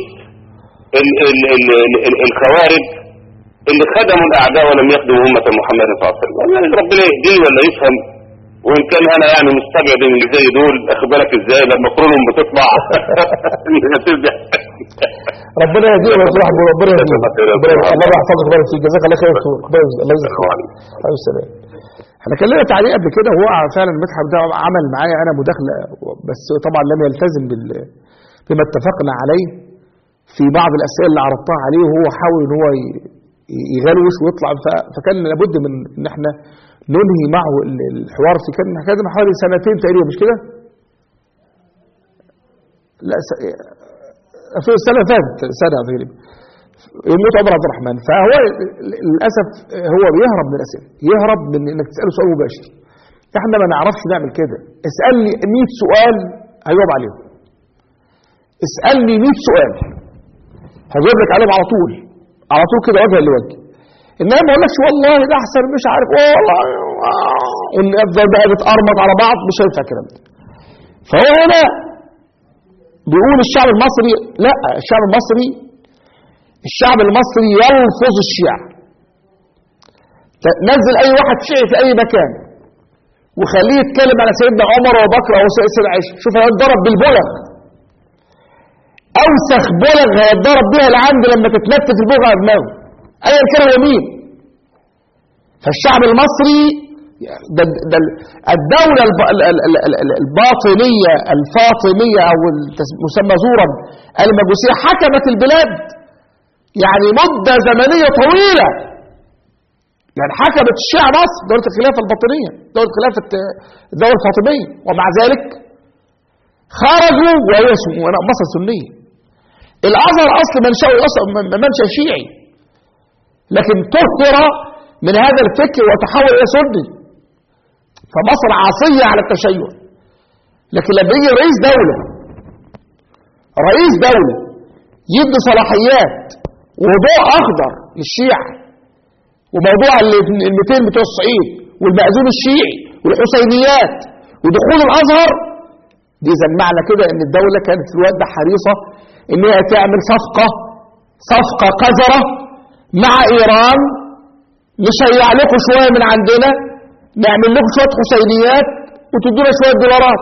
ال ال ال ال ال الخوارج اللي خدموا الاعداء ولم يخدموا امه محمد صلى الله عليه وسلم يعني ربنا يهديه ولا يفهم وان كان انا يعني مستبعد ان اللي زي دول اخد بالك ازاي لما قرونهم بتطلع ترجع ربنا يهديه ويصلح حاله، ربنا يهديه ربنا يهديه. الله يحفظك ويبارك فيك جزاك الله خير يا دكتور. ربنا يجزاك- الله يجزاك خير عليه السلام احنا كان لنا تعليق قبل كده وهو فعلا المتحف ده عمل معايا انا مداخله بس طبعا لم يلتزم بال بما اتفقنا عليه في بعض الاسئله اللي عرضتها عليه وهو حاول ان هو ي- يغلوش ويطلع ف- فكان لابد من ان احنا ننهي معه ال- الحوار في كان كان من حوالي سنتين تقريبا مش كده؟ لا س... في السنه اللي فاتت سنه تقريبا يموت عمر عبد الرحمن فهو للاسف هو بيهرب من الاسئله يهرب من انك تساله سؤال مباشر احنا ما نعرفش نعمل كده اسالني 100 سؤال هجاوب عليهم اسالني 100 سؤال هجاوب لك عليهم على طول على طول كده وجها لوجه انما ما اقولكش والله ده احسن مش عارف ايه والله وان افضل بقى بتقرمط على بعض مش هينفع الكلام ده فهو هنا بيقول الشعب المصري لا الشعب المصري الشعب المصري يلفظ الشيعة نزل اي واحد شيعي في اي مكان وخليه يتكلم على سيدنا عمر وبكر او سيدنا عائشة شوف هيتضرب بالبلغ اوسخ بلغ هيتضرب بيها العند لما تتلفت البلغ على دماغه ايا كان هو مين فالشعب المصري ده ده الدولة الب- ال- ال- ال- ال- الباطنية الفاطمية أو المسمى زورا المجوسية حكمت البلاد يعني مدة زمنية طويلة يعني حكمت الشيعة مصر دولة الخلافة الباطنية دولة خلافة آه، الدولة الفاطمية ومع ذلك خرجوا وهي سن- مصر سنية الأزهر أصل منشأه أصل منشأ شيعي لكن طهر من هذا الفكر وتحول إلى سني فمصر عاصية على التشيع لكن لما يجي رئيس دولة رئيس دولة يدي صلاحيات وضوء أخضر للشيعة وموضوع ال 200 بتوع الصعيد والمأذون الشيعي والحسينيات ودخول الأزهر دي إذا معنى كده إن الدولة كانت في الوقت ده حريصة إن هي تعمل صفقة صفقة قذرة مع إيران نشيع لكم شوية من عندنا نعمل لكم شوية حسينيات وتدونا شوية دولارات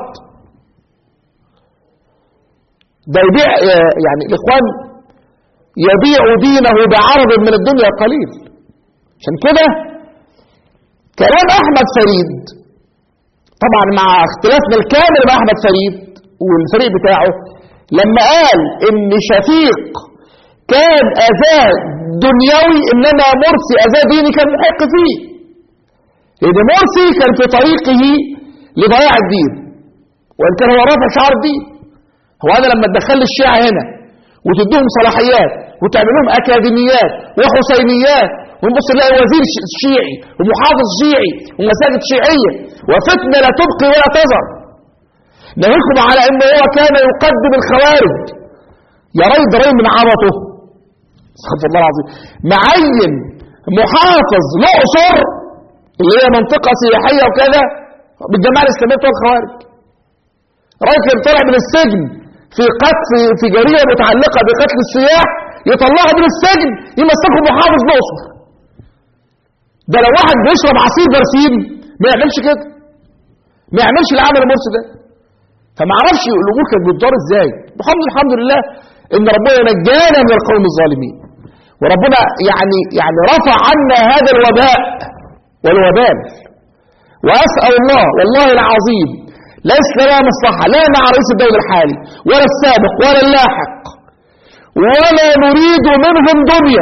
ده يبيع يعني الإخوان يبيع دينه بعرض من الدنيا قليل عشان كده كلام أحمد فريد طبعا مع اختلافنا الكامل مع احمد فريد والفريق بتاعه لما قال ان شفيق كان اذاه دنيوي انما مرسي اذاه ديني كان محق فيه لان مرسي كان في طريقه لضياع الدين وان كان هو رافع شعار الدين هو انا لما تدخل الشيعة هنا وتديهم صلاحيات وتعمل لهم اكاديميات وحسينيات ونبص نلاقي وزير ش- شيعي ومحافظ شيعي ومساجد شيعيه وفتنه لا تبقي ولا تذر ناهيكم على انه هو كان يقدم الخوارج يا ريت ري من عبطه استغفر الله العظيم معين محافظ الاقصر اللي هي منطقه سياحيه وكذا بالجماعه الاسلاميه بتوع الخوارج راجل كان طالع من السجن في قتل في جريمه متعلقه بقتل السياح يطلعه من السجن يمسكه محافظ الاقصر ده لو واحد بيشرب عصير برسيم ما يعملش كده ما يعملش العمل المرسي ده فما اعرفش الامور كانت بتدار ازاي الحمد الحمد لله ان ربنا نجانا من القوم الظالمين وربنا يعني يعني رفع عنا هذا الوباء والوبال واسال الله والله العظيم ليس لنا مصلحه لا مع رئيس الدوله الحالي ولا السابق ولا اللاحق ولا نريد منهم دنيا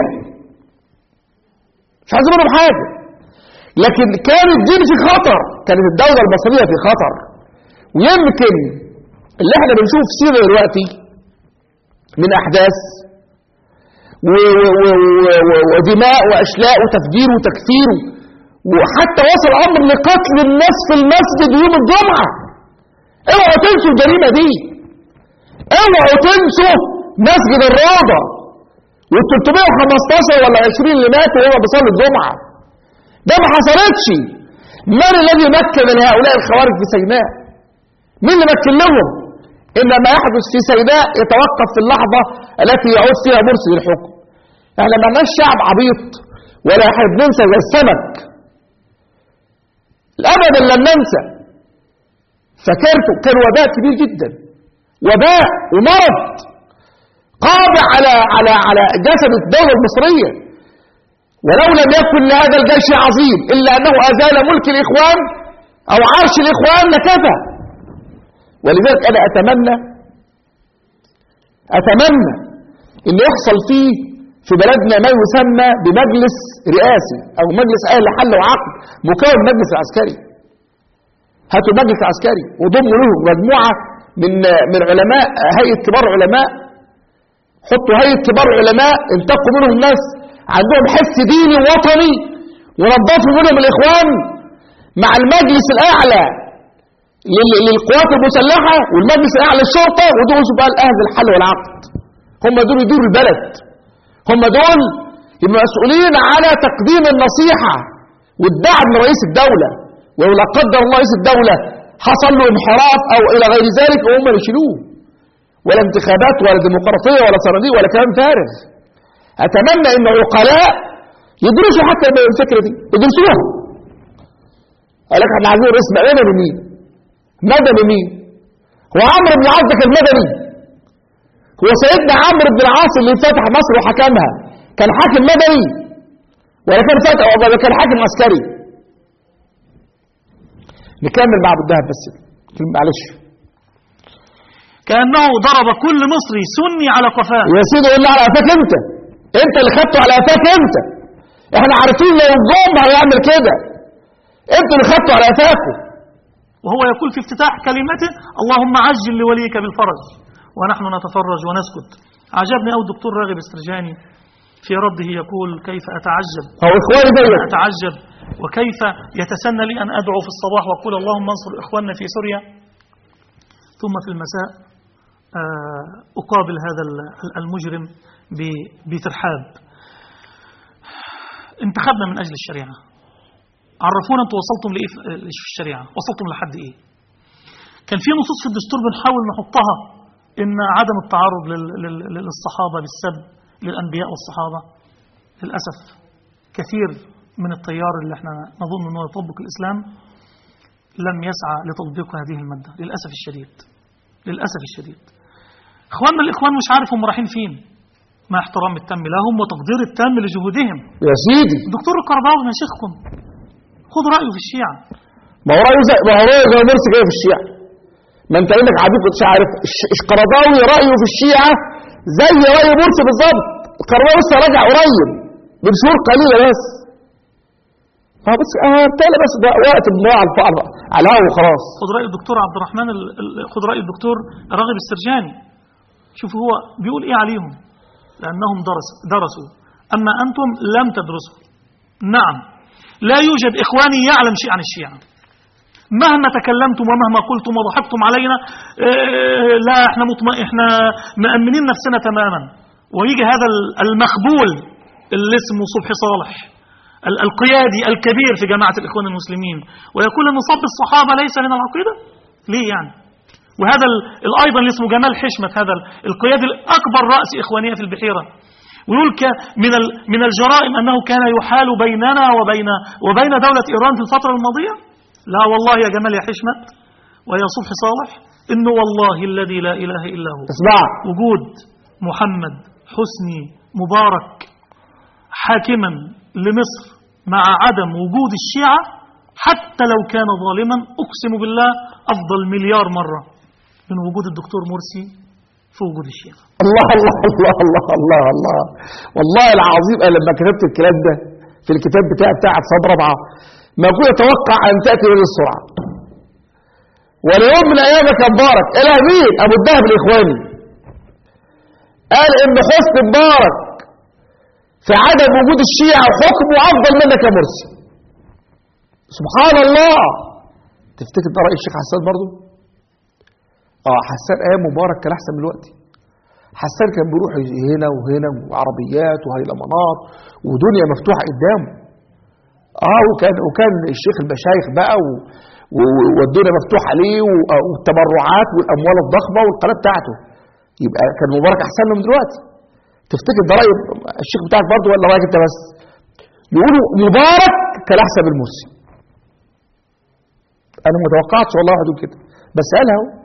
مش عايزين منهم حاجه لكن كان الدين في خطر كانت الدوله المصريه في خطر ويمكن اللي احنا بنشوف في سيريا دلوقتي من احداث و- و- و- و- ودماء واشلاء وتفجير وتكفير وحتى وصل الامر لقتل الناس في المسجد يوم الجمعه اوعوا تنسوا الجريمه دي اوعوا تنسوا مسجد الروضه وال 315 ولا 20 اللي ماتوا وهو بيصلي الجمعه ده ما حصلتش من الذي مكن لهؤلاء الخوارج في سيناء مين اللي مكن لهم ان ما يحدث في سيناء يتوقف في اللحظه التي يعود فيها مرسي للحكم احنا ما لناش شعب عبيط ولا احنا بننسى زي السمك ابدا لن ننسى فكرته كان وباء كبير جدا وباء ومرض قاضع على على على جسد الدوله المصريه ولو لم يكن لهذا الجيش عظيم الا انه ازال ملك الاخوان او عرش الاخوان لكفى ولذلك انا اتمنى اتمنى ان يحصل فيه في بلدنا ما يسمى بمجلس رئاسي او مجلس اهل حل وعقد مكون مجلس عسكري هاتوا المجلس العسكري وضموا له مجموعه من من علماء هيئه كبار علماء حطوا هيئه كبار علماء انتقوا منهم ناس عندهم حس ديني وطني ونظفوا منهم الاخوان مع المجلس الاعلى لل- للقوات المسلحه والمجلس الاعلى للشرطه ودول بقى الاهل الحل والعقد هم دول يديروا البلد هم دول يبقوا مسؤولين على تقديم النصيحه والدعم لرئيس الدوله ولو لا قدر الله رئيس الدوله حصل له انحراف او الى غير ذلك هم اللي يشيلوه ولا انتخابات ولا ديمقراطيه ولا صناديق ولا كلام فارغ اتمنى ان عقلاء يدرسوا حتى الفكره دي يدرسوها قال لك احنا عايزين رئيس مدني مين مدني مين هو عمرو بن العاص ده كان مدني هو سيدنا عمرو بن العاص اللي فتح مصر وحكمها كان حاكم مدني ولا كان فتح ولا كان حاكم عسكري نكمل مع ابو الدهب بس معلش كأنه ضرب كل مصري سني على قفاه يا سيدي قول لي على قفاك انت انت اللي خدته على قفاك انت احنا عارفين لو الجم هيعمل كده انت اللي خدته على قفاكوا وهو يقول في افتتاح كلمته اللهم عجل لوليك بالفرج ونحن نتفرج ونسكت عجبني أو الدكتور راغب استرجاني في رده يقول كيف أتعجب هو إخواني زيك. أتعجب وكيف يتسنى لي أن أدعو في الصباح وأقول اللهم انصر إخواننا في سوريا ثم في المساء آه، أقابل هذا ال- المجرم ب- بترحاب انتخبنا من أجل الشريعة عرفونا انتوا وصلتم لايه في في الشريعه وصلتم لحد ايه كان في نصوص في الدستور بنحاول نحطها ان عدم التعرض لل- لل- للصحابه بالسب للانبياء والصحابه للاسف كثير من التيار اللي احنا نظن انه يطبق الاسلام لم يسعى لتطبيق هذه الماده للاسف الشديد للاسف الشديد اخواننا الاخوان مش عارف هم رايحين فين مع احترام التام لهم وتقدير التام لجهودهم يا سيدي الدكتور القرضاوي يا شيخكم خذ رايه في الشيعه ما هو رأيه زي ما هو رأيه زي مرسي جاي في الشيعة ما انت عندك عبيد كنتش عارف الش- القرضاوي رأيه في الشيعة زي رأي مرسي بالظبط القرضاوي لسه راجع قريب من شهور قليلة بس اه بس اه بالتالي بس ده وقت بنوع على الفقر على الهوا وخلاص خد رأي الدكتور عبد الرحمن ال... ال- خد رأي الدكتور راغب السرجاني شوف هو بيقول ايه عليهم لأنهم درس درسوا أما أنتم لم تدرسوا نعم لا يوجد إخواني يعلم شيء عن الشيعة مهما تكلمتم ومهما قلتم وضحكتم علينا آه، لا احنا مطمئ احنا مأمنين نفسنا تماما ويجي هذا ال- المخبول اللي اسمه صبحي صالح ال- القيادي الكبير في جماعة الإخوان المسلمين ويقول أن صب الصحابة ليس من العقيدة ليه يعني وهذا ال- ال- أيضا اللي اسمه جمال حشمت هذا ال- القيادي الأكبر رأس إخوانية في البحيرة ويقول ك- من ال- من الجرائم أنه كان يحال بيننا وبين وبين دولة إيران في الفترة الماضية لا والله يا جمال يا حشمت ويا صبحي صالح إنه والله الذي لا إله إلا هو اسمع وجود محمد حسني مبارك حاكما لمصر مع عدم وجود الشيعة حتى لو كان ظالما أقسم بالله أفضل مليار مرة من وجود الدكتور مرسي في وجود الشيعة الله الله الله الله الله الله والله العظيم انا لما كتبت الكلام ده في الكتاب بتاعي بتاع صاد رابعه ما كنت اتوقع ان تاتي بهذه السرعه وليوم من الايام كان مبارك الى مين ابو الدهب الاخواني قال ان حسني مبارك في عدم وجود الشيعة وحكمه افضل منك يا مرسي سبحان الله تفتكر ده راي الشيخ حسان برضه اه حسان ايام مبارك كان احسن من دلوقتي حسان كان بيروح هنا وهنا وعربيات وهيلمانات ودنيا مفتوحه قدامه اه وكان وكان الشيخ المشايخ بقى و و- والدنيا مفتوحه عليه و- والتبرعات والاموال الضخمه والقناه بتاعته يبقى كان مبارك احسن له من دلوقتي تفتكر ده راي الشيخ بتاعك برضه ولا رايك انت بس يقولوا مبارك كان احسن من مرسي انا ما توقعتش والله واحد يقول كده بس قالها اهو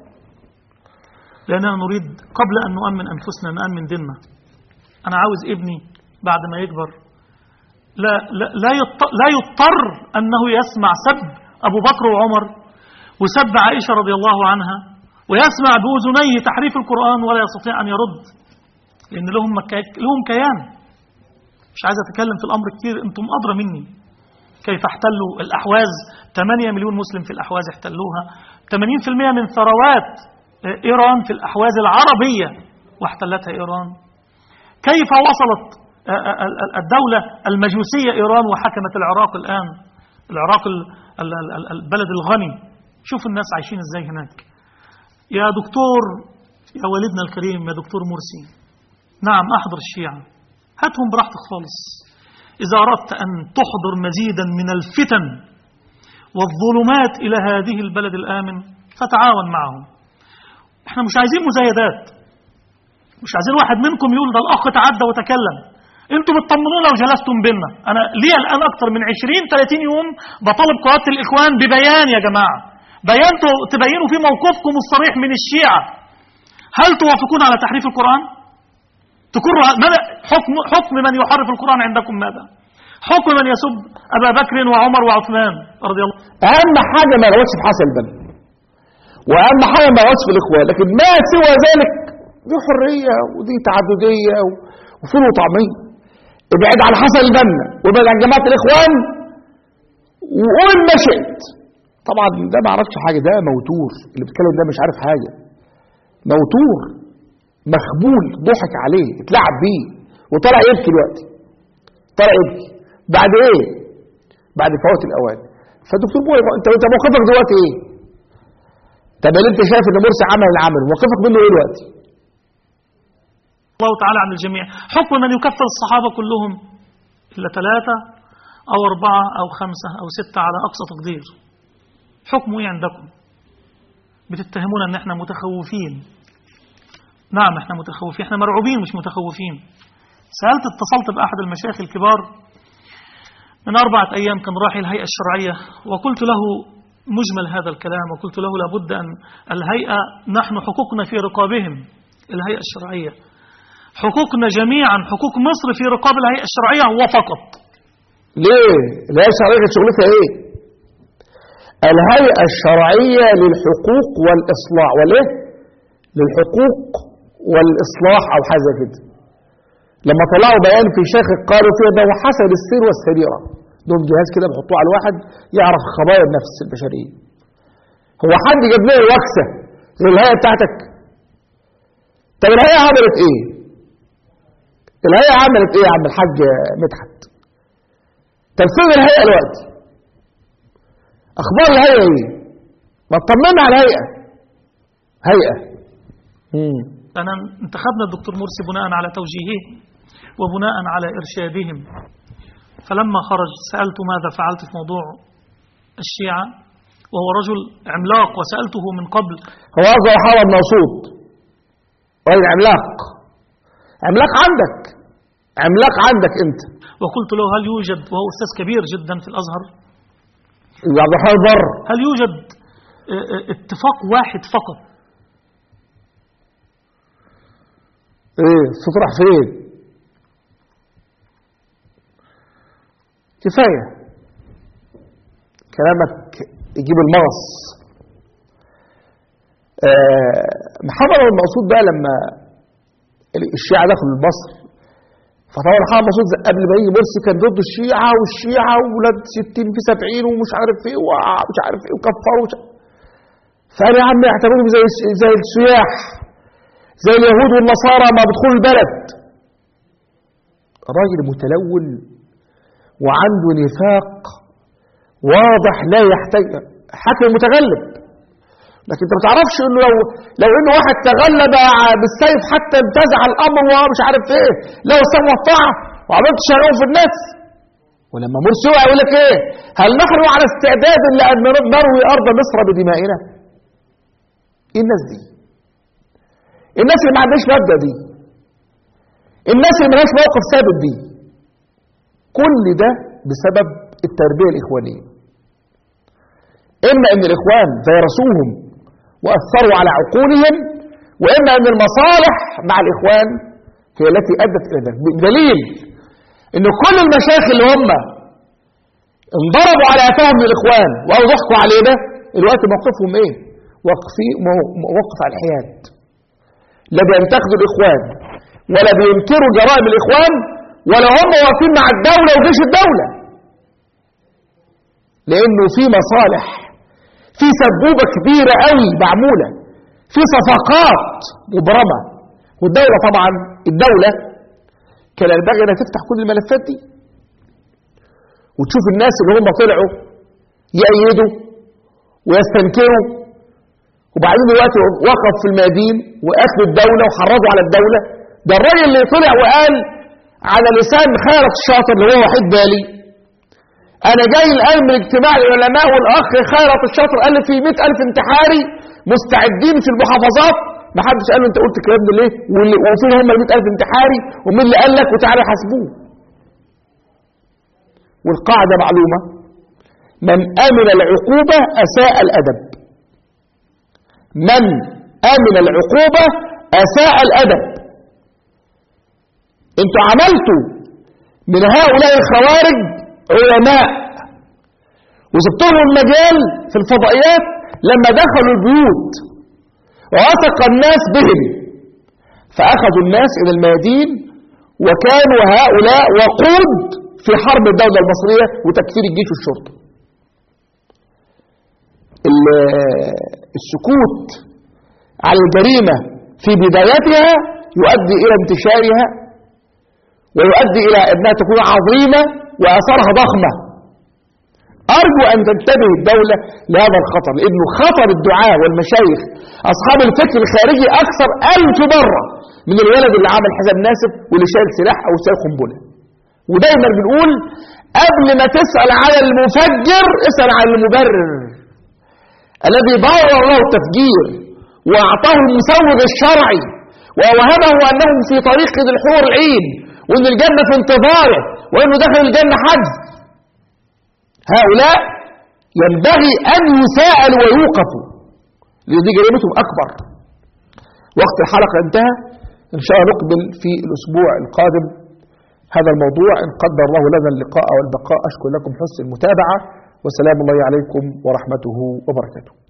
لأننا نريد قبل أن نؤمن أنفسنا نأمن ديننا أنا عاوز ابني بعد ما يكبر لا, لا, لا, يضطر, لا يضطر أنه يسمع سب أبو بكر وعمر وسب عائشة رضي الله عنها ويسمع بأذنيه تحريف القرآن ولا يستطيع أن يرد لأن لهم, مكا- لهم كيان مش عايز أتكلم في الأمر كتير أنتم أدرى مني كيف احتلوا الأحواز 8 مليون مسلم في الأحواز احتلوها 80% من ثروات إيران في الأحواز العربية واحتلتها إيران كيف وصلت الدولة المجوسية إيران وحكمت العراق الآن العراق ال- ال- ال- البلد الغني شوف الناس عايشين ازاي هناك يا دكتور يا والدنا الكريم يا دكتور مرسي نعم أحضر الشيعة هاتهم براحتك خالص إذا أردت أن تحضر مزيدا من الفتن والظلمات إلى هذه البلد الآمن فتعاون معهم احنا مش عايزين مزايدات مش عايزين واحد منكم يقول ده الأخ تعدى وتكلم انتوا بتطمنونا لو جلستم بينا انا لي الان اكتر من 20 30 يوم بطالب قوات الاخوان ببيان يا جماعه بيان ت- تبينوا فيه موقفكم الصريح من الشيعه هل توافقون على تحريف القران تكروا ماذا حكم حكم من يحرف القران عندكم ماذا حكم من يسب ابا بكر وعمر وعثمان رضي الله اهم حاجه ما يغوصش في حسن البنا واهم حاجه ما يغوصش في الاخوان لكن ما سوى ذلك دي حريه ودي تعدديه و- وفول وطعميه ابعد عن حسن البنا وابعد عن جماعه الاخوان وقول ما شئت طبعا ده ما عرفش حاجه ده موتور اللي بيتكلم ده مش عارف حاجه موتور مخبول ضحك عليه اتلعب بيه وطلع يبكي دلوقتي طلع يبكي بعد ايه بعد فوات الاوان فالدكتور بوي انت انت موقفك دلوقتي ايه طب هل انت شايف ان مرسي عمل العمل موقفك منه ايه دلوقتي الله تعالى عن الجميع حكم من يكفر الصحابة كلهم إلا ثلاثة أو أربعة أو خمسة أو ستة على أقصى تقدير حكمه إيه عندكم بتتهمونا أن احنا متخوفين نعم احنا متخوفين احنا مرعوبين مش متخوفين سألت اتصلت بأحد المشايخ الكبار من أربعة أيام كان راحي الهيئة الشرعية وقلت له مجمل هذا الكلام وقلت له لابد أن الهيئة نحن حقوقنا في رقابهم الهيئة الشرعية حقوقنا جميعا حقوق مصر في رقاب الهيئة الشرعية وفقط ليه الهيئه الشرعيه كانت شغلتها ايه الهيئة الشرعية للحقوق والإصلاح وليه للحقوق والإصلاح أو حاجة كده لما طلعوا بيان في شيخ قالوا فيه ده وحسب السير والسريرة لهم جهاز كده بيحطوه على الواحد يعرف خبايا النفس البشرية هو حد جاب لنا وكسة زي الهيئة بتاعتك طب الهيئة عملت ايه الهيئة عملت ايه يا عم الحاج مدحت طب فين الهيئة دلوقتي اخبار الهيئة ايه ما تطمنا على الهيئة هيئة مم. أنا انتخبنا الدكتور مرسي بناء على توجيهه وبناء على إرشادهم فلما خرج سألته ماذا فعلت في موضوع الشيعة وهو رجل عملاق وسألته من قبل هو أصغر محمد موصود راجل عملاق عملاق عندك عملاق عندك انت وقلت له هل يوجد وهو أستاذ كبير جدا في الأزهر عبد الرحمن بر هل يوجد اه، اه، اتفاق واحد فقط ايه الصوت راح فين كفاية كلامك يجيب المغص آه محمد المقصود بقى لما الشيعة دخلوا مصر فطبعا محمد المقصود قبل ما يجي مرسي كان ضد الشيعة والشيعة وولاد 60 في 70 ومش عارف ايه ومش عارف ايه وكفروا وش... فقال يا عم اعتبروهم زي زي السياح زي اليهود والنصارى ما بيدخلوا البلد راجل متلون وعنده نفاق واضح لا يحتاج حكم متغلب لكن انت ما تعرفش انه لو لو انه واحد تغلب بالسيف حتى انتزع الامر ومش عارف ايه لو سمى الطاعه وعملت شهرهم في الناس ولما مرسي يقع يقول لك ايه هل نحن على استعداد لان نروي ارض مصر بدمائنا ايه الناس دي الناس اللي ما عندهاش مبدا دي الناس اللي ملهاش موقف ثابت دي كل ده بسبب التربيه الاخوانيه اما ان الاخوان فيرسوهم واثروا على عقولهم واما ان المصالح مع الاخوان هي التي ادت الى ذلك بدليل ان كل المشايخ اللي هم انضربوا على قفاهم من الاخوان وقالوا ضحكوا علينا الوقت موقفهم ايه؟ وقفي موقف على الحياد لا بينتقدوا الاخوان ولا بينكروا جرائم الاخوان ولا هم واقفين مع الدوله وجيش الدوله لانه في مصالح في سبوبه كبيره قوي معموله في صفقات مبرمه والدوله طبعا الدوله كان ينبغي انها تفتح كل الملفات دي وتشوف الناس اللي هم طلعوا يأيدوا ويستنكروا وبعدين دلوقتي وقف في الميادين واخذوا الدوله وحرضوا على الدوله ده الراجل اللي طلع وقال على لسان خيرت الشاطر اللي هو وحيد بالي انا جاي الان من اجتماع العلماء والاخ خيرت الشاطر قال لي في 100000 انتحاري مستعدين في المحافظات ما حدش قال له انت قلت الكلام ده ليه واللي- وفين هم ال 100000 انتحاري ومين اللي قال لك وتعالى حاسبوه والقاعده معلومه من امن العقوبه اساء الادب من امن العقوبه اساء الادب انتوا عملتوا من هؤلاء الخوارج علماء وسبتهم المجال في الفضائيات لما دخلوا البيوت ووثق الناس بهم فأخذوا الناس إلى الميادين وكانوا هؤلاء وقود في حرب الدولة المصرية وتكفير الجيش والشرطة ال- السكوت على الجريمة في بدايتها يؤدي إلى انتشارها ويؤدي إلى أنها تكون عظيمة وآثارها ضخمة أرجو أن تنتبه الدولة لهذا الخطر لأنه خطر الدعاء والمشايخ أصحاب الفكر الخارجي أكثر ألف مرة من الولد اللي عمل حساب ناسب واللي شايل سلاح أو شايل قنبلة ودايما بنقول قبل ما تسأل على المفجر اسأل على المبرر الذي بارر له التفجير وأعطاه المسوغ الشرعي وأوهمه أنه في طريق الحور العين وأن الجنة في انتظاره وأنه دخل الجنة حجز هؤلاء ينبغي أن يساءلوا ويوقفوا لأن دي جريمتهم أكبر وقت الحلقة انتهى إن شاء الله نقبل في الأسبوع القادم هذا الموضوع إن قدر الله لنا اللقاء والبقاء أشكر لكم حسن المتابعة وسلام الله عليكم ورحمته وبركاته